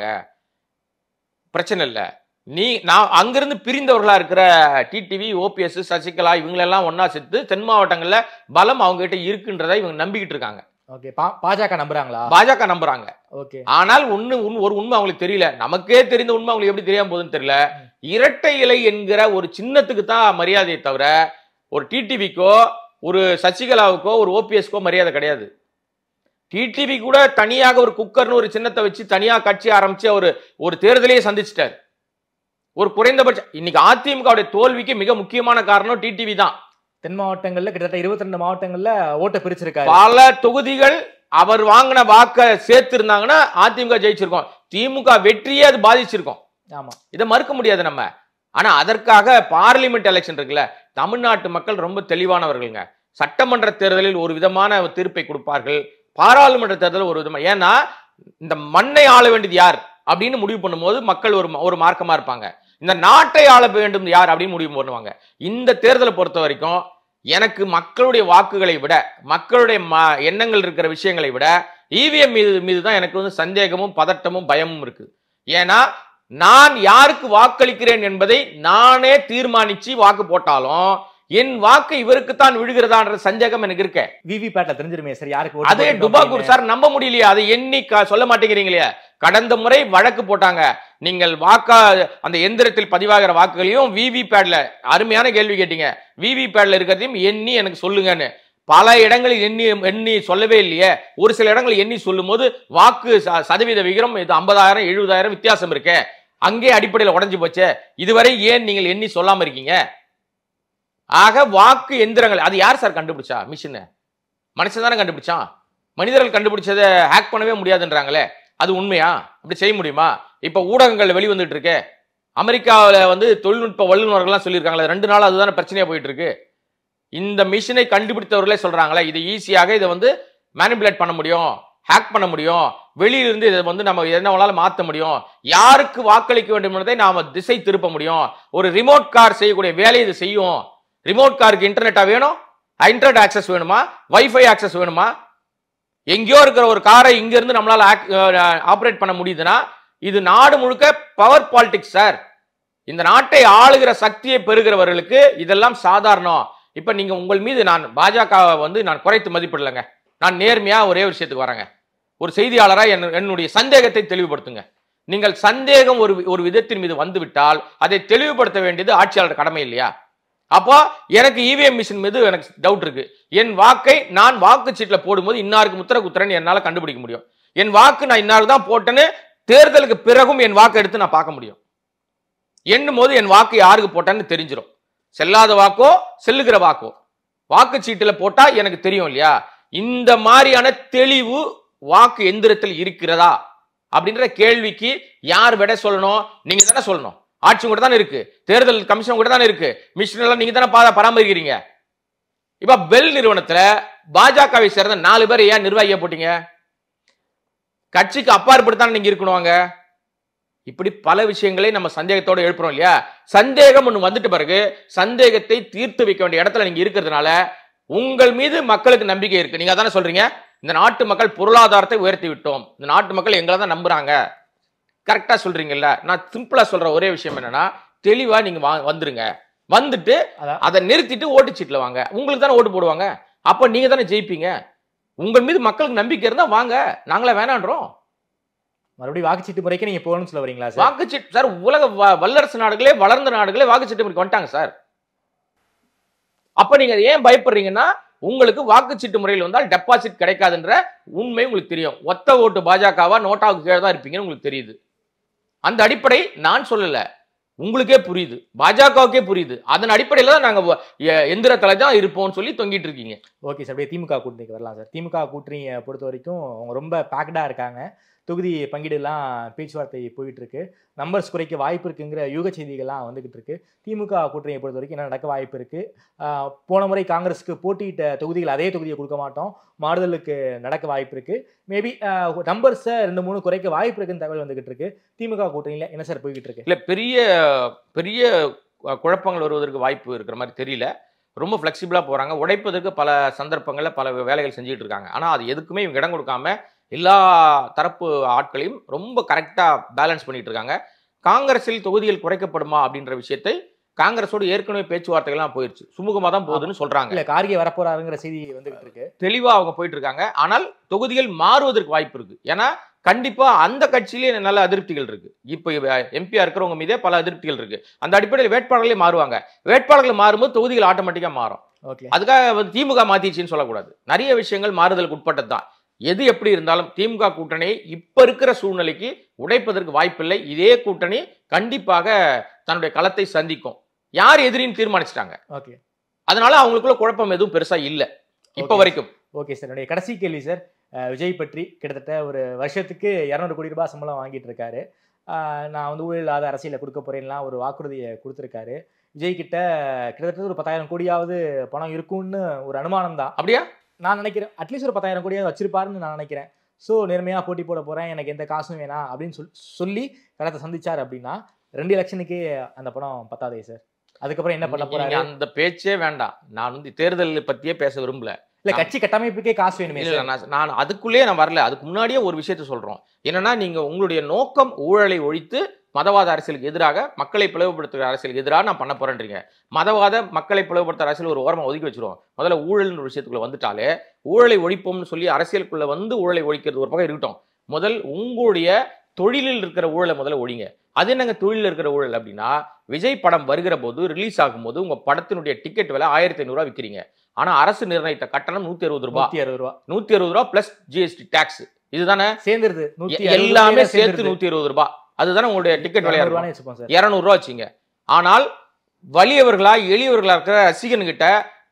பிரச்சனை இல்லை நீ நான் அங்கிருந்து பிரிந்தவர்களா இருக்கிற டிடிவி ஓபிஎஸ் சசிகலா இவங்களெல்லாம் ஒண்ணா சேர்த்து தென் மாவட்டங்கள்ல பலம் அவங்க கிட்ட இருக்குன்றதை இவங்க நம்பிக்கிட்டு இருக்காங்க ஓகே பாஜக நம்புறாங்களா பாஜக நம்புறாங்க ஓகே ஆனால் ஒண்ணு உண்- ஒரு உண்மை அவங்களுக்கு தெரியல நமக்கே தெரிந்த உண்மை அவங்களுக்கு எப்படி தெரியாம போகுதுன்னு தெரியல இரட்டை இலை என்கிற ஒரு சின்னத்துக்கு தான் மரியாதையை தவிர ஒரு டிடிவிக்கோ ஒரு சசிகலாவுக்கோ ஒரு ஓபிஎஸ்க்கோ மரியாதை கிடையாது டிடிவி கூட தனியாக ஒரு குக்கர்னு ஒரு சின்னத்தை வச்சு தனியா கட்சி ஆரம்பிச்சு ஒரு ஒரு தேர்தலையே சந்திச்சிட்டார் ஒரு குறைந்தபட்ச இன்னைக்கு அதிமுகவுடைய தோல்விக்கு மிக முக்கியமான காரணம் டிடிவி தான் தென் மாவட்டங்கள்ல கிட்டத்தட்ட 22 மாவட்டங்கள்ல ஓட்டை பிரிச்சிருக்காரு பல தொகுதிகள் அவர் வாங்கின வாக்க சேர்த்து இருந்தாங்கன்னா அதிமுக ஜெயிச்சிருக்கோம் திமுக வெற்றியே அது பாதிச்சிருக்கோம் ஆமா இதை மறுக்க முடியாது நம்ம ஆனா அதற்காக பார்லிமெண்ட் எலெக்ஷன் இருக்குல்ல தமிழ்நாட்டு மக்கள் ரொம்ப தெளிவானவர்களுங்க சட்டமன்ற தேர்தலில் ஒரு விதமான தீர்ப்பை கொடுப்பார்கள் பாராளுமன்ற தேர்தலில் ஒரு விதமா ஏன்னா இந்த மண்ணை ஆள வேண்டியது யார் அப்படின்னு முடிவு பண்ணும்போது மக்கள் ஒரு ஒரு மார்க்கமா இருப்பாங்க இந்த நாட்டை ஆள வேண்டும் யார் அப்படின்னு முடிவு பண்ணுவாங்க இந்த தேர்தலை பொறுத்த வரைக்கும் எனக்கு மக்களுடைய வாக்குகளை விட மக்களுடைய ம- எண்ணங்கள் இருக்கிற விஷயங்களை விட இவிஎம் மீது மீது தான் எனக்கு வந்து சந்தேகமும் பதட்டமும் பயமும் இருக்கு ஏன்னா நான் யாருக்கு வாக்களிக்கிறேன் என்பதை நானே தீர்மானிச்சு வாக்கு போட்டாலும் என் வாக்கு இவருக்குத்தான் விழுகிறதான்ற சந்தேகம் எனக்கு இருக்க விவி பேட்ல தெரிஞ்சிருமே சார் யாருக்கு vote அதே போட்டிருக்கோம் டுபாக்கூர் அப்படின்னு. சார் நம்ப முடியலையா அதை எண்ணி க- சொல்ல மாட்டேங்கிறீங்களே கடந்த முறை வழக்கு போட்டாங்க நீங்கள் வாக்கா அந்த எந்திரத்தில் பதிவாகிற வாக்குகளையும் விவி பேட்ல அருமையான கேள்வி கேட்டீங்க விவி பேட்ல இருக்கிறதையும் எண்ணி எனக்கு சொல்லுங்கன்னு பல இடங்களில் எண்ணி எண்ணி சொல்லவே இல்லையே ஒரு சில இடங்களில் எண்ணி சொல்லும் போது வாக்கு ச- சதவீத விகிதம் இது ஐம்பதாயிரம் எழுபதாயிரம் வித்தியாசம் இருக்கே அங்கே அடிப்படையில் உடைஞ்சு போச்சே இதுவரை ஏன் நீங்கள் எண்ணி சொல்லாம இருக்கீங்க ஆக வாக்கு எந்திரங்கள் அது யார் சார் கண்டுபிடிச்சா மிஷின் மனுஷன் தானே கண்டுபிடிச்சான் மனிதர்கள் கண்டுபிடிச்சதை ஹேக் பண்ணவே முடியாதுன்றாங்களே அது உண்மையா அப்படி செய்ய முடியுமா இப்ப ஊடகங்கள் வெளிவந்துட்டு இருக்கே அமெரிக்காவில் வந்து தொழில்நுட்ப வல்லுநர்கள்லாம் சொல்லியிருக்காங்களே ரெண்டு நாள் அதுதானே பிரச்சனையா போயிட்டு இருக்கு இந்த மிஷினை கண்டுபிடித்தவர்களே சொல்றாங்களே இது ஈஸியாக இதை வந்து மேனிபுலேட் பண்ண முடியும் ஹேக் பண்ண முடியும் வெளியிலிருந்து இதை வந்து நம்ம என்ன வேணாலும் மாற்ற முடியும் யாருக்கு வாக்களிக்க வேண்டும் என்பதை நாம திசை திருப்ப முடியும் ஒரு ரிமோட் கார் செய்யக்கூடிய வேலையை இது செய்யும் ரிமோட் காருக்கு இன்டர்நெட்டா வேணும் இன்டர்நெட் ஆக்சஸ் வேணுமா வைஃபை ஆக்சஸ் வேணுமா எங்கேயோ இருக்கிற ஒரு காரை இங்க இருந்து நம்மளால ஆப்ரேட் பண்ண முடியுதுன்னா இது நாடு முழுக்க பவர் பாலிடிக்ஸ் சார் இந்த நாட்டை ஆளுகிற சக்தியை பெறுகிறவர்களுக்கு இதெல்லாம் சாதாரணம் இப்ப நீங்க உங்கள் மீது நான் பாஜகவை வந்து நான் குறைத்து மதிப்பிடலைங்க நான் நேர்மையா ஒரே விஷயத்துக்கு வரேங்க ஒரு செய்தியாளரா என் என்னுடைய சந்தேகத்தை தெளிவுபடுத்துங்க நீங்கள் சந்தேகம் ஒரு ஒரு விதத்தின் மீது வந்துவிட்டால் அதை தெளிவுபடுத்த வேண்டியது ஆட்சியாளர் கடமை இல்லையா அப்போ எனக்கு இவிஎம் மிஷின் மீது எனக்கு டவுட் இருக்கு என் வாக்கை நான் வாக்குச்சீட்டுல போடும்போது இன்னாருக்கு முத்திர குத்துறேன்னு என்னால கண்டுபிடிக்க முடியும் என் வாக்கு நான் இன்னாருக்கு தான் போட்டேன்னு தேர்தலுக்கு பிறகும் என் வாக்கை எடுத்து நான் பார்க்க முடியும் எண்ணும் போது என் வாக்கு யாருக்கு போட்டேன்னு தெரிஞ்சிடும் செல்லாத வாக்கோ செல்லுகிற வாக்கோ வாக்குச்சீட்டுல போட்டா எனக்கு தெரியும் இல்லையா இந்த மாதிரியான தெளிவு வாக்கு எந்திரத்தில் இருக்கிறதா அப்படின்ற கேள்விக்கு யார் விட சொல்லணும் நீங்க தானே சொல்லணும் ஆட்சி கூட தானே இருக்கு தேர்தல் கமிஷன் கூட தானே இருக்கு மிஷின் எல்லாம் நீங்க தானே பா- பராமரிக்கிறீங்க இப்ப பெல் நிறுவனத்துல பாஜகவை சேர்ந்த நாலு பேர் ஏன் நிர்வாகியா போட்டீங்க கட்சிக்கு அப்பாற்படுத்தான நீங்க இருக்கணும் அங்க இப்படி பல விஷயங்களை நம்ம சந்தேகத்தோட எழுப்புறோம் இல்லையா சந்தேகம் ஒண்ணு வந்துட்ட பிறகு சந்தேகத்தை தீர்த்து வைக்க வேண்டிய இடத்துல நீங்க இருக்கிறதுனால உங்கள் மீது மக்களுக்கு நம்பிக்கை இருக்கு நீங்க தானே சொல்றீங்க இந்த நாட்டு மக்கள் பொருளாதாரத்தை உயர்த்தி விட்டோம் இந்த நாட்டு மக்கள் எங்களை தான் நம்புறாங்க கரெக்டா சொல்றீங்கல்ல நான் சிம்பிளா சொல்ற ஒரே விஷயம் என்னன்னா தெளிவா நீங்க வா- வந்துருங்க வந்துட்டு அதான். அதை நிறுத்திட்டு ஓட்டுச்சீட்டுல வாங்க உங்களுக்கு தானே ஓட்டு போடுவாங்க அப்ப நீங்க தானே ஜெயிப்பீங்க உங்கள் மீது மக்களுக்கு நம்பிக்கை இருந்தா வாங்க நாங்களே வேணான்றோம் மறுபடியும் வாக்குச்சீட்டு முறைக்கு நீங்க போகணும்னு சொல்ல வரீங்களா சார் வாக்குச்சீட்டு சார் உலக வ- வல்லரசு நாடுகளே வளர்ந்த நாடுகளே வாக்குச்சீட்டு முறைக்கு வந்துட்டாங்க சார் அப்ப நீங்க ஏன் பயப்படுறீங்கன்னா உங்களுக்கு வாக்குச்சீட்டு முறையில் வந்தால் டெபாசிட் கிடைக்காதுன்ற உண்மை உங்களுக்கு தெரியும் ஒத்த ஓட்டு பாஜகவா நோட்டாவுக்கு கீழே தான் இருப்பீங்கன்னு உங்களுக்கு தெரியுது அந்த அடிப்படை நான் சொல்லல உங்களுக்கே புரியுது பாஜகவுக்கே புரியுது அதன் அடிப்படையில தான் நாங்க வ- எ- எந்திரத்துல தான் இருப்போம்னு சொல்லி தொங்கிட்டு இருக்கீங்க ஓகே சார் அப்படியே திமுக கூட்டணிக்கு வரலாம் சார் திமுக கூட்டணியை பொறுத்த வரைக்கும் அவங்க ரொம்ப பேக்டா இருக்காங்க தொகுதி பங்கீடுலாம் பேச்சுவார்த்தை போயிட்டு இருக்கு நம்பர்ஸ் குறைக்க வாய்ப்பு இருக்குங்கிற யூக செய்திகள்லாம் வந்துகிட்டு இருக்கு திமுக கூட்டணியை பொறுத்த வரைக்கும் என்ன நடக்க வாய்ப்பு இருக்கு ஆஹ் போன முறை காங்கிரஸுக்கு போட்டியிட்ட தொகுதிகள் அதே தொகுதியை கொடுக்க மாட்டோம் மாறுதலுக்கு நடக்க வாய்ப்பு இருக்கு மேபி நம்பர்ஸை ரெண்டு மூணு குறைக்க வாய்ப்பு இருக்குன்னு தகவல் வந்துகிட்டு இருக்கு திமுக கூட்டணியில என்ன சார் போய்கிட்டு இருக்கு இல்ல பெரிய பெரிய அஹ், குழப்பங்கள் வருவதற்கு வாய்ப்பு இருக்கிற மாதிரி தெரியல ரொம்ப ஃப்ளெக்சிபிளா போறாங்க உடைப்பதற்கு பல சந்தர்ப்பங்கள்ல பல வேலைகள் செஞ்சுட்டு இருக்காங்க ஆனா அது எதுக்குமே இவங்க இடம் கொடுக்காம எல்லா தரப்பு ஆட்களையும் ரொம்ப கரெக்டா பேலன்ஸ் பண்ணிட்டு இருக்காங்க காங்கிரஸில் தொகுதிகள் குறைக்கப்படுமா அப்படின்ற விஷயத்தை காங்கிரஸோடு ஏற்கனவே பேச்சுவார்த்தைகள்லாம் போயிருச்சு சுமூகமா தான் போகுதுன்னு சொல்றாங்க இல்ல கார்கே வரப்போறாருங்கிற செய்தி வந்துகிட்டு இருக்கு தெளிவா அவங்க போயிட்டு இருக்காங்க ஆனால் தொகுதிகள் மாறுவதற்கு வாய்ப்பு இருக்கு ஏன்னா கண்டிப்பா அந்த கட்சியிலே நல்ல அதிருப்திகள் இருக்கு இப்போ எம்பியா இருக்கிறவங்க மீதே பல அதிருப்திகள் இருக்கு அந்த அடிப்படையில் வேட்பாளர்களே மாறுவாங்க வேட்பாளர்கள் மாறும்போது தொகுதிகள் ஆட்டோமேட்டிக்கா மாறும் ஓகே அதுக்காக வந்து திமுக மாத்திச்சுன்னு சொல்லக்கூடாது நிறைய விஷயங்கள் மாறுதலுக்கு உட்பட்டது தான் எது எப்படி இருந்தாலும் திமுக கூட்டணியை இப்ப இருக்கிற சூழ்நிலைக்கு உடைப்பதற்கு வாய்ப்பில்லை இதே கூட்டணி கண்டிப்பாக தன்னுடைய களத்தை சந்திக்கும் யார் எதிரின்னு தீர்மானிச்சிட்டாங்க ஓகே அதனால அவங்களுக்குள்ள குழப்பம் எதுவும் பெருசா இல்ல இப்ப Okay. வரைக்கும் ஓகே சார் என்னுடைய கடைசி கேள்வி சார் அஹ் விஜய் பற்றி கிட்டத்தட்ட ஒரு வருஷத்துக்கு இரநூறு கோடி ரூபாய் சம்பளம் வாங்கிட்டு இருக்காரு அஹ் நான் வந்து ஊழல் இல்லாத அரசியலை கொடுக்க போறேன்லாம் ஒரு வாக்குறுதியை கொடுத்துருக்காரு விஜய் கிட்ட கிட்டத்தட்ட ஒரு பத்தாயிரம் கோடியாவது பணம் இருக்கும்னு ஒரு அனுமானம் தான் அப்படியா நான் நினைக்கிறேன் அட்லீஸ்ட் ஒரு பத்தாயிரம் கோடியாவது வச்சிருப்பாருன்னு நான் நினைக்கிறேன் ஸோ நேர்மையா போட்டி போட போறேன் எனக்கு எந்த காசும் வேணாம் அப்படின்னு சொல் சொல்லி களத்தை சந்திச்சார் அப்படின்னா ரெண்டு எலெக்ஷனுக்கே அந்த பணம் பத்தாதே சார் அதுக்கப்புறம் என்ன பண்ண நீங்க போறாரு அந்த பேச்சே வேண்டாம் நான் வந்து தேர்தல் பத்தியே பேச விரும்பல இல்ல கட்சி கட்டமைப்புக்கே காசு வேணுமே இல்ல, சார் நான் நான் அதுக்குள்ளேயே நான் வரல அதுக்கு முன்னாடியே ஒரு விஷயத்த சொல்றோம் என்னன்னா நீங்க உங்களுடைய நோக்கம் ஊழலை ஒழித்து மதவாத அரசியலுக்கு எதிராக மக்களை பிளவுபடுத்துகிற அரசியலுக்கு எதிராக நான் பண்ண போறேன்றீங்க மதவாத மக்களை பிளவுபடுத்துற அரசியல் ஒரு ஓரமா ஒதுக்கி வச்சிருவோம் முதல்ல ஊழல்ன்ற ஒரு விஷயத்துக்குள்ள வந்துட்டாலே ஊழலை ஒழிப்போம்னு சொல்லி அரசியலுக்குள்ள வந்து ஊழலை ஒழிக்கிறது ஒரு பக்கம் இருக்கட்டும் முதல் உங்களுடைய தொழிலில் இருக்கிற ஊழலை முதல்ல ஒழிங்க அது என்னங்க தொழிலில் இருக்கிற ஊழல் அப்படின்னா விஜய் படம் வருகிற போது ரிலீஸ் ஆகும்போது உங்க படத்தினுடைய டிக்கெட் விலை ஆயிரத்தி ஐநூறுரூவா விற்கிறீங்க ஆனா அரசு நிர்ணயித்த கட்டணம் நூத்தி அறுபது ரூபாய் நூத்தி அறுபது ரூபா நூத்தி அறுபது ரூபா பிளஸ் ஜிஎஸ்டி டாக்ஸ் இதுதானே சேர்ந்துருது நூத்தி எ- அறுபது எல்லாமே ரூபாயில சேர்த்து சேர்ந்துருது. நூத்தி இருபது ரூபாய் அதுதானே உங்களுடைய டிக்கெட் விலையா இருநூறு இருக்கும் ரூபான்னு வச்சுப்போம் சார் இருநூறு ரூபா வச்சுங்க ஆனால் வலியவர்களா எளியவர்களா இருக்கிற ரசிகன்கிட்ட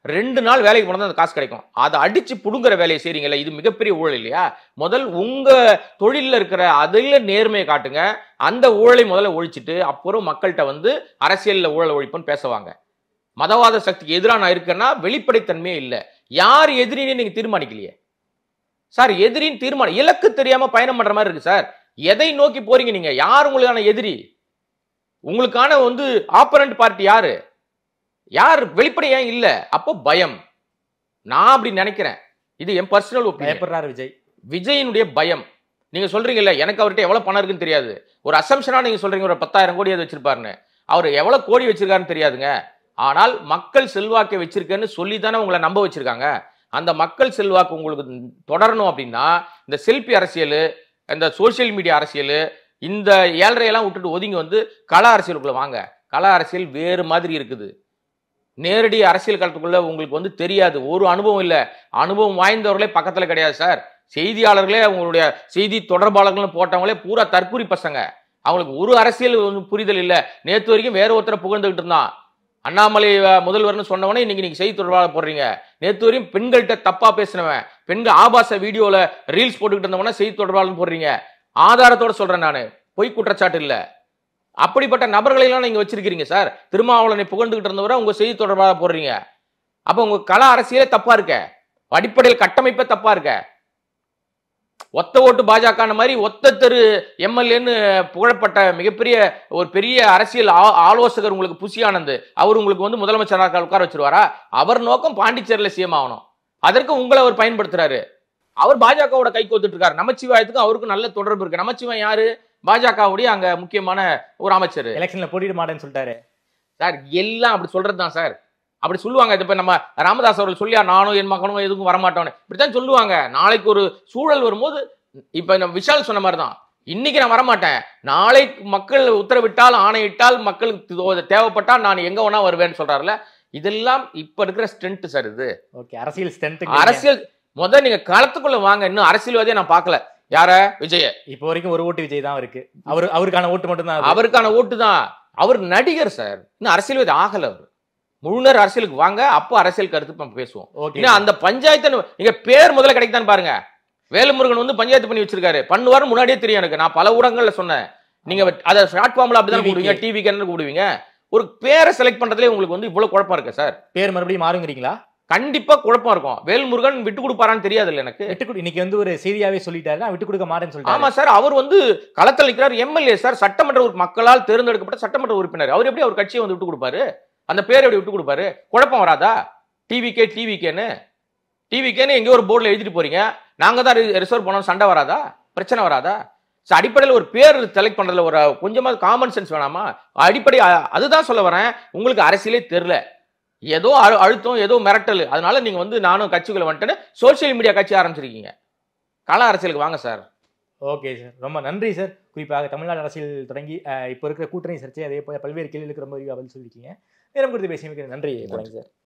ரெண்டு நாள் வேலைக்கு போனால் அந்த காசு கிடைக்கும் அதை அடிச்சு புடுங்குற வேலையை செய்றீங்கல்ல இது மிகப்பெரிய ஊழல் இல்லையா முதல் உங்க தொழிலில் இருக்கிற அதில் நேர்மையை காட்டுங்க அந்த ஊழலை முதல்ல ஒழிச்சிட்டு அப்புறம் மக்கள்கிட்ட வந்து அரசியலில் ஊழல் ஒழிப்புன்னு பேசுவாங்க மதவாத சக்திக்கு எதிராக நான் இருக்கேன்னா வெளிப்படைத்தன்மையே இல்லை யார் எதிரின்னு நீங்க தீர்மானிக்கலையே சார் எதிரின்னு தீர்மானம் இலக்கு தெரியாம பயணம் பண்ற மாதிரி இருக்கு சார் எதை நோக்கி போறீங்க நீங்க யார் உங்களுக்கான எதிரி உங்களுக்கான வந்து ஆப்பரண்ட் பார்ட்டி யாரு யார் வெளிப்படையா இல்ல அப்போ பயம் நான் அப்படி நினைக்கிறேன் இது என் பர்சனல் ஒப்பீனியன் பயப்படுறாரு விஜய் விஜயினுடைய பயம் நீங்க சொல்றீங்கல்ல எனக்கு அவர்கிட்ட எவ்வளவு பணம் இருக்குன்னு தெரியாது ஒரு அசம்ஷனா நீங்க சொல்றீங்க ஒரு பத்தாயிரம் கோடி அது வச்சிருப்பாருன்னு அவர் எவ்வளவு கோடி வச்சிருக்காருன்னு தெரியாதுங்க ஆனால் மக்கள் செல்வாக்கை வச்சிருக்கேன்னு சொல்லி தானே உங்களை நம்ப வச்சிருக்காங்க அந்த மக்கள் செல்வாக்கு உங்களுக்கு தொடரணும் அப்படின்னா இந்த செல்ஃபி அரசியல் இந்த சோஷியல் மீடியா அரசியல் இந்த ஏழரையெல்லாம் விட்டுட்டு ஒதுங்கி வந்து கள அரசியலுக்குள்ள வாங்க கள அரசியல் வேறு மாதிரி இருக்குது நேரடி அரசியல் களத்துக்குள்ள உங்களுக்கு வந்து தெரியாது ஒரு அனுபவம் இல்லை அனுபவம் வாய்ந்தவர்களே பக்கத்துல கிடையாது சார் செய்தியாளர்களே அவங்களுடைய செய்தி தொடர்பாளர்கள்னு போட்டவங்களே பூரா தற்கூரி பசங்க அவங்களுக்கு ஒரு அரசியல் வந்து புரிதல் இல்லை நேத்து வரைக்கும் வேற ஒருத்தரை புகழ்ந்துகிட்டு இருந்தான் அண்ணாமலை அஹ், முதல்வர்னு சொன்னவனே இன்னைக்கு நீங்க செய்தி தொடர்பாளர் போடுறீங்க நேத்து வரையும் பெண்கள்கிட்ட தப்பா பேசினவன் பெண்கள் ஆபாச வீடியோல ரீல்ஸ் போட்டுக்கிட்டு இருந்தவன செய்தி தொடர்பாளர் போடுறீங்க ஆதாரத்தோட சொல்றேன் நானு பொய் குற்றச்சாட்டு இல்ல அப்படிப்பட்ட நபர்களை எல்லாம் நீங்க வச்சிருக்கீங்க சார் திருமாவளவனை புகழ்ந்துகிட்டு இருந்தவரை உங்க செய்தி தொடர்பாக போடுறீங்க அப்ப உங்க கல அரசியலே தப்பா இருக்க அடிப்படையில் கட்டமைப்பே தப்பா இருக்க ஒத்த ஓட்டு பாஜக மாதிரி ஒத்த தெரு எம்எல்ஏன்னு புகழப்பட்ட மிகப்பெரிய ஒரு பெரிய அரசியல் ஆ- ஆலோசகர் உங்களுக்கு புசி ஆனந்த் அவர் உங்களுக்கு வந்து முதலமைச்சராக உட்கார வச்சிருவாரா அவர் நோக்கம் பாண்டிச்சேரியில சிஎம் ஆகணும் அதற்கு உங்களை அவர் பயன்படுத்துறாரு அவர் பாஜகவோட கை கோத்துட்டு இருக்காரு நமச்சிவாயத்துக்கும் அவருக்கும் நல்ல தொடர்பு இருக்கு நமச்சிவாயம் யாரு பாஜகவுடைய அங்க முக்கியமான ஒரு அமைச்சர் எலெக்ஷன்ல போட்டியிட மாட்டேன்னு சொல்லிட்டாரு சார் எல்லாம் அப்படி சொல்றது தான் சார் அப்படி சொல்லுவாங்க இது இப்ப நம்ம ராமதாஸ் அவர்கள் சொல்லியா நானும் என் மகனும் எதுக்கும் வரமாட்டோன்னு இப்படித்தான் சொல்லுவாங்க நாளைக்கு ஒரு சூழல் வரும்போது இப்ப நம்ம விஷால் சொன்ன மாதிரி தான் இன்னைக்கு நான் வரமாட்டேன் நாளை மக்கள் உத்தரவிட்டால் ஆணையிட்டால் மக்களுக்கு தோ- தேவைப்பட்டால் நான் எங்க வேணா வருவேன்னு சொல்றாருல இதெல்லாம் இப்ப இருக்கிற ஸ்ட்ரென்த் சார் இது ஓகே அரசியல் ஸ்ட்ரென்த் அரசியல் முத நீங்க களத்துக்குள்ள வாங்க இன்னும் அரசியல்வாதியை நான் பார்க்கல யார விஜய இப்போ வரைக்கும் ஒரு ஓட்டு விஜய் தான் இருக்கு அவரு அவருக்கான ஓட்டு மட்டும் தான் அவருக்கான ஓட்டு தான் அவர் நடிகர் சார் இன்னும் அரசியல்வாதி ஆகல அவர் முழுநேர அரசியலுக்கு வாங்க அப்போ அரசியல் கருத்து நம்ம பேசுவோம் ஓகே ஏன்னா அந்த பஞ்சாயத்து நீங்க பேர் முதல்ல கிடைக்குதான்னு பாருங்க வேலுமுருகன் வந்து பஞ்சாயத்து பண்ணி வச்சிருக்காரு பண்ணுவாரு முன்னாடியே தெரியும் எனக்கு நான் பல ஊடகங்கள்ல சொன்னேன் நீங்க அதை ஷார்ட் ஃபார்ம்ல அப்படிதான் TVK. கூடுவீங்க டிவி என்ன கூடுவீங்க ஒரு பேரை செலக்ட் பண்றதுல உங்களுக்கு வந்து இவ்வளவு குழப்பம் இருக்கு சார் பேர் மறுபடியும் மாறுங்கிறீங்களா கண்டிப்பா குழப்பம் இருக்கும் வேல்முருகன் விட்டு கொடுப்பாரான்னு தெரியாதுல்ல எனக்கு விட்டு கொடு இன்னைக்கு வந்து ஒரு செய்தியாவே சொல்லிட்டாரு நான் விட்டு கொடுக்க மாட்டேன்னு சொல்லிட்டாரு ஆமா சார் அவர் வந்து களத்தில் நிற்கிறார் எம்எல்ஏ சார் சட்டமன்ற உறுப்பி- மக்களால் தேர்ந்தெடுக்கப்பட்ட சட்டமன்ற உறுப்பினர் அவர் எப்படி அவர் கட்சியை வந்து விட்டு கொடுப்பாரு அந்த பேரை எப்படி விட்டு கொடுப்பாரு குழப்பம் வராதா டிவிகே டிவிகேன்னு டிவிகேன்னு எங்கேயோ ஒரு போர்டில் எழுதிட்டு போறீங்க நாங்க தான் ரிசர்வ் பண்ணோம் சண்டை வராதா பிரச்சனை வராதா So, அடிப்படையில் ஒரு பேர் செலக்ட் பண்றதுல ஒரு கொஞ்சமா காமன் சென்ஸ் வேணாமா அடிப்படை அ- அதுதான் சொல்ல வரேன் உங்களுக்கு அரசியலே தெரில ஏதோ அழு- அழுத்தம் ஏதோ மிரட்டல் அதனால நீங்க வந்து நானும் கட்சிக்குள்ள வந்துட்டேன்னு சோஷியல் மீடியா கட்சி ஆரம்பிச்சிருக்கீங்க கள அரசியலுக்கு வாங்க சார் ஓகே சார் ரொம்ப நன்றி சார் குறிப்பாக தமிழ்நாடு அரசியல் தொடங்கி அஹ், இப்போ இருக்கிற கூட்டணி சர்ச்சை அதே போல பல்வேறு கேள்விகளுக்கு ரொம்ப பதில் சொல்லியிருக்கீங்க நேரம் கொடுத்து பேசியமைக்கு நன்றி குழந்தை சார்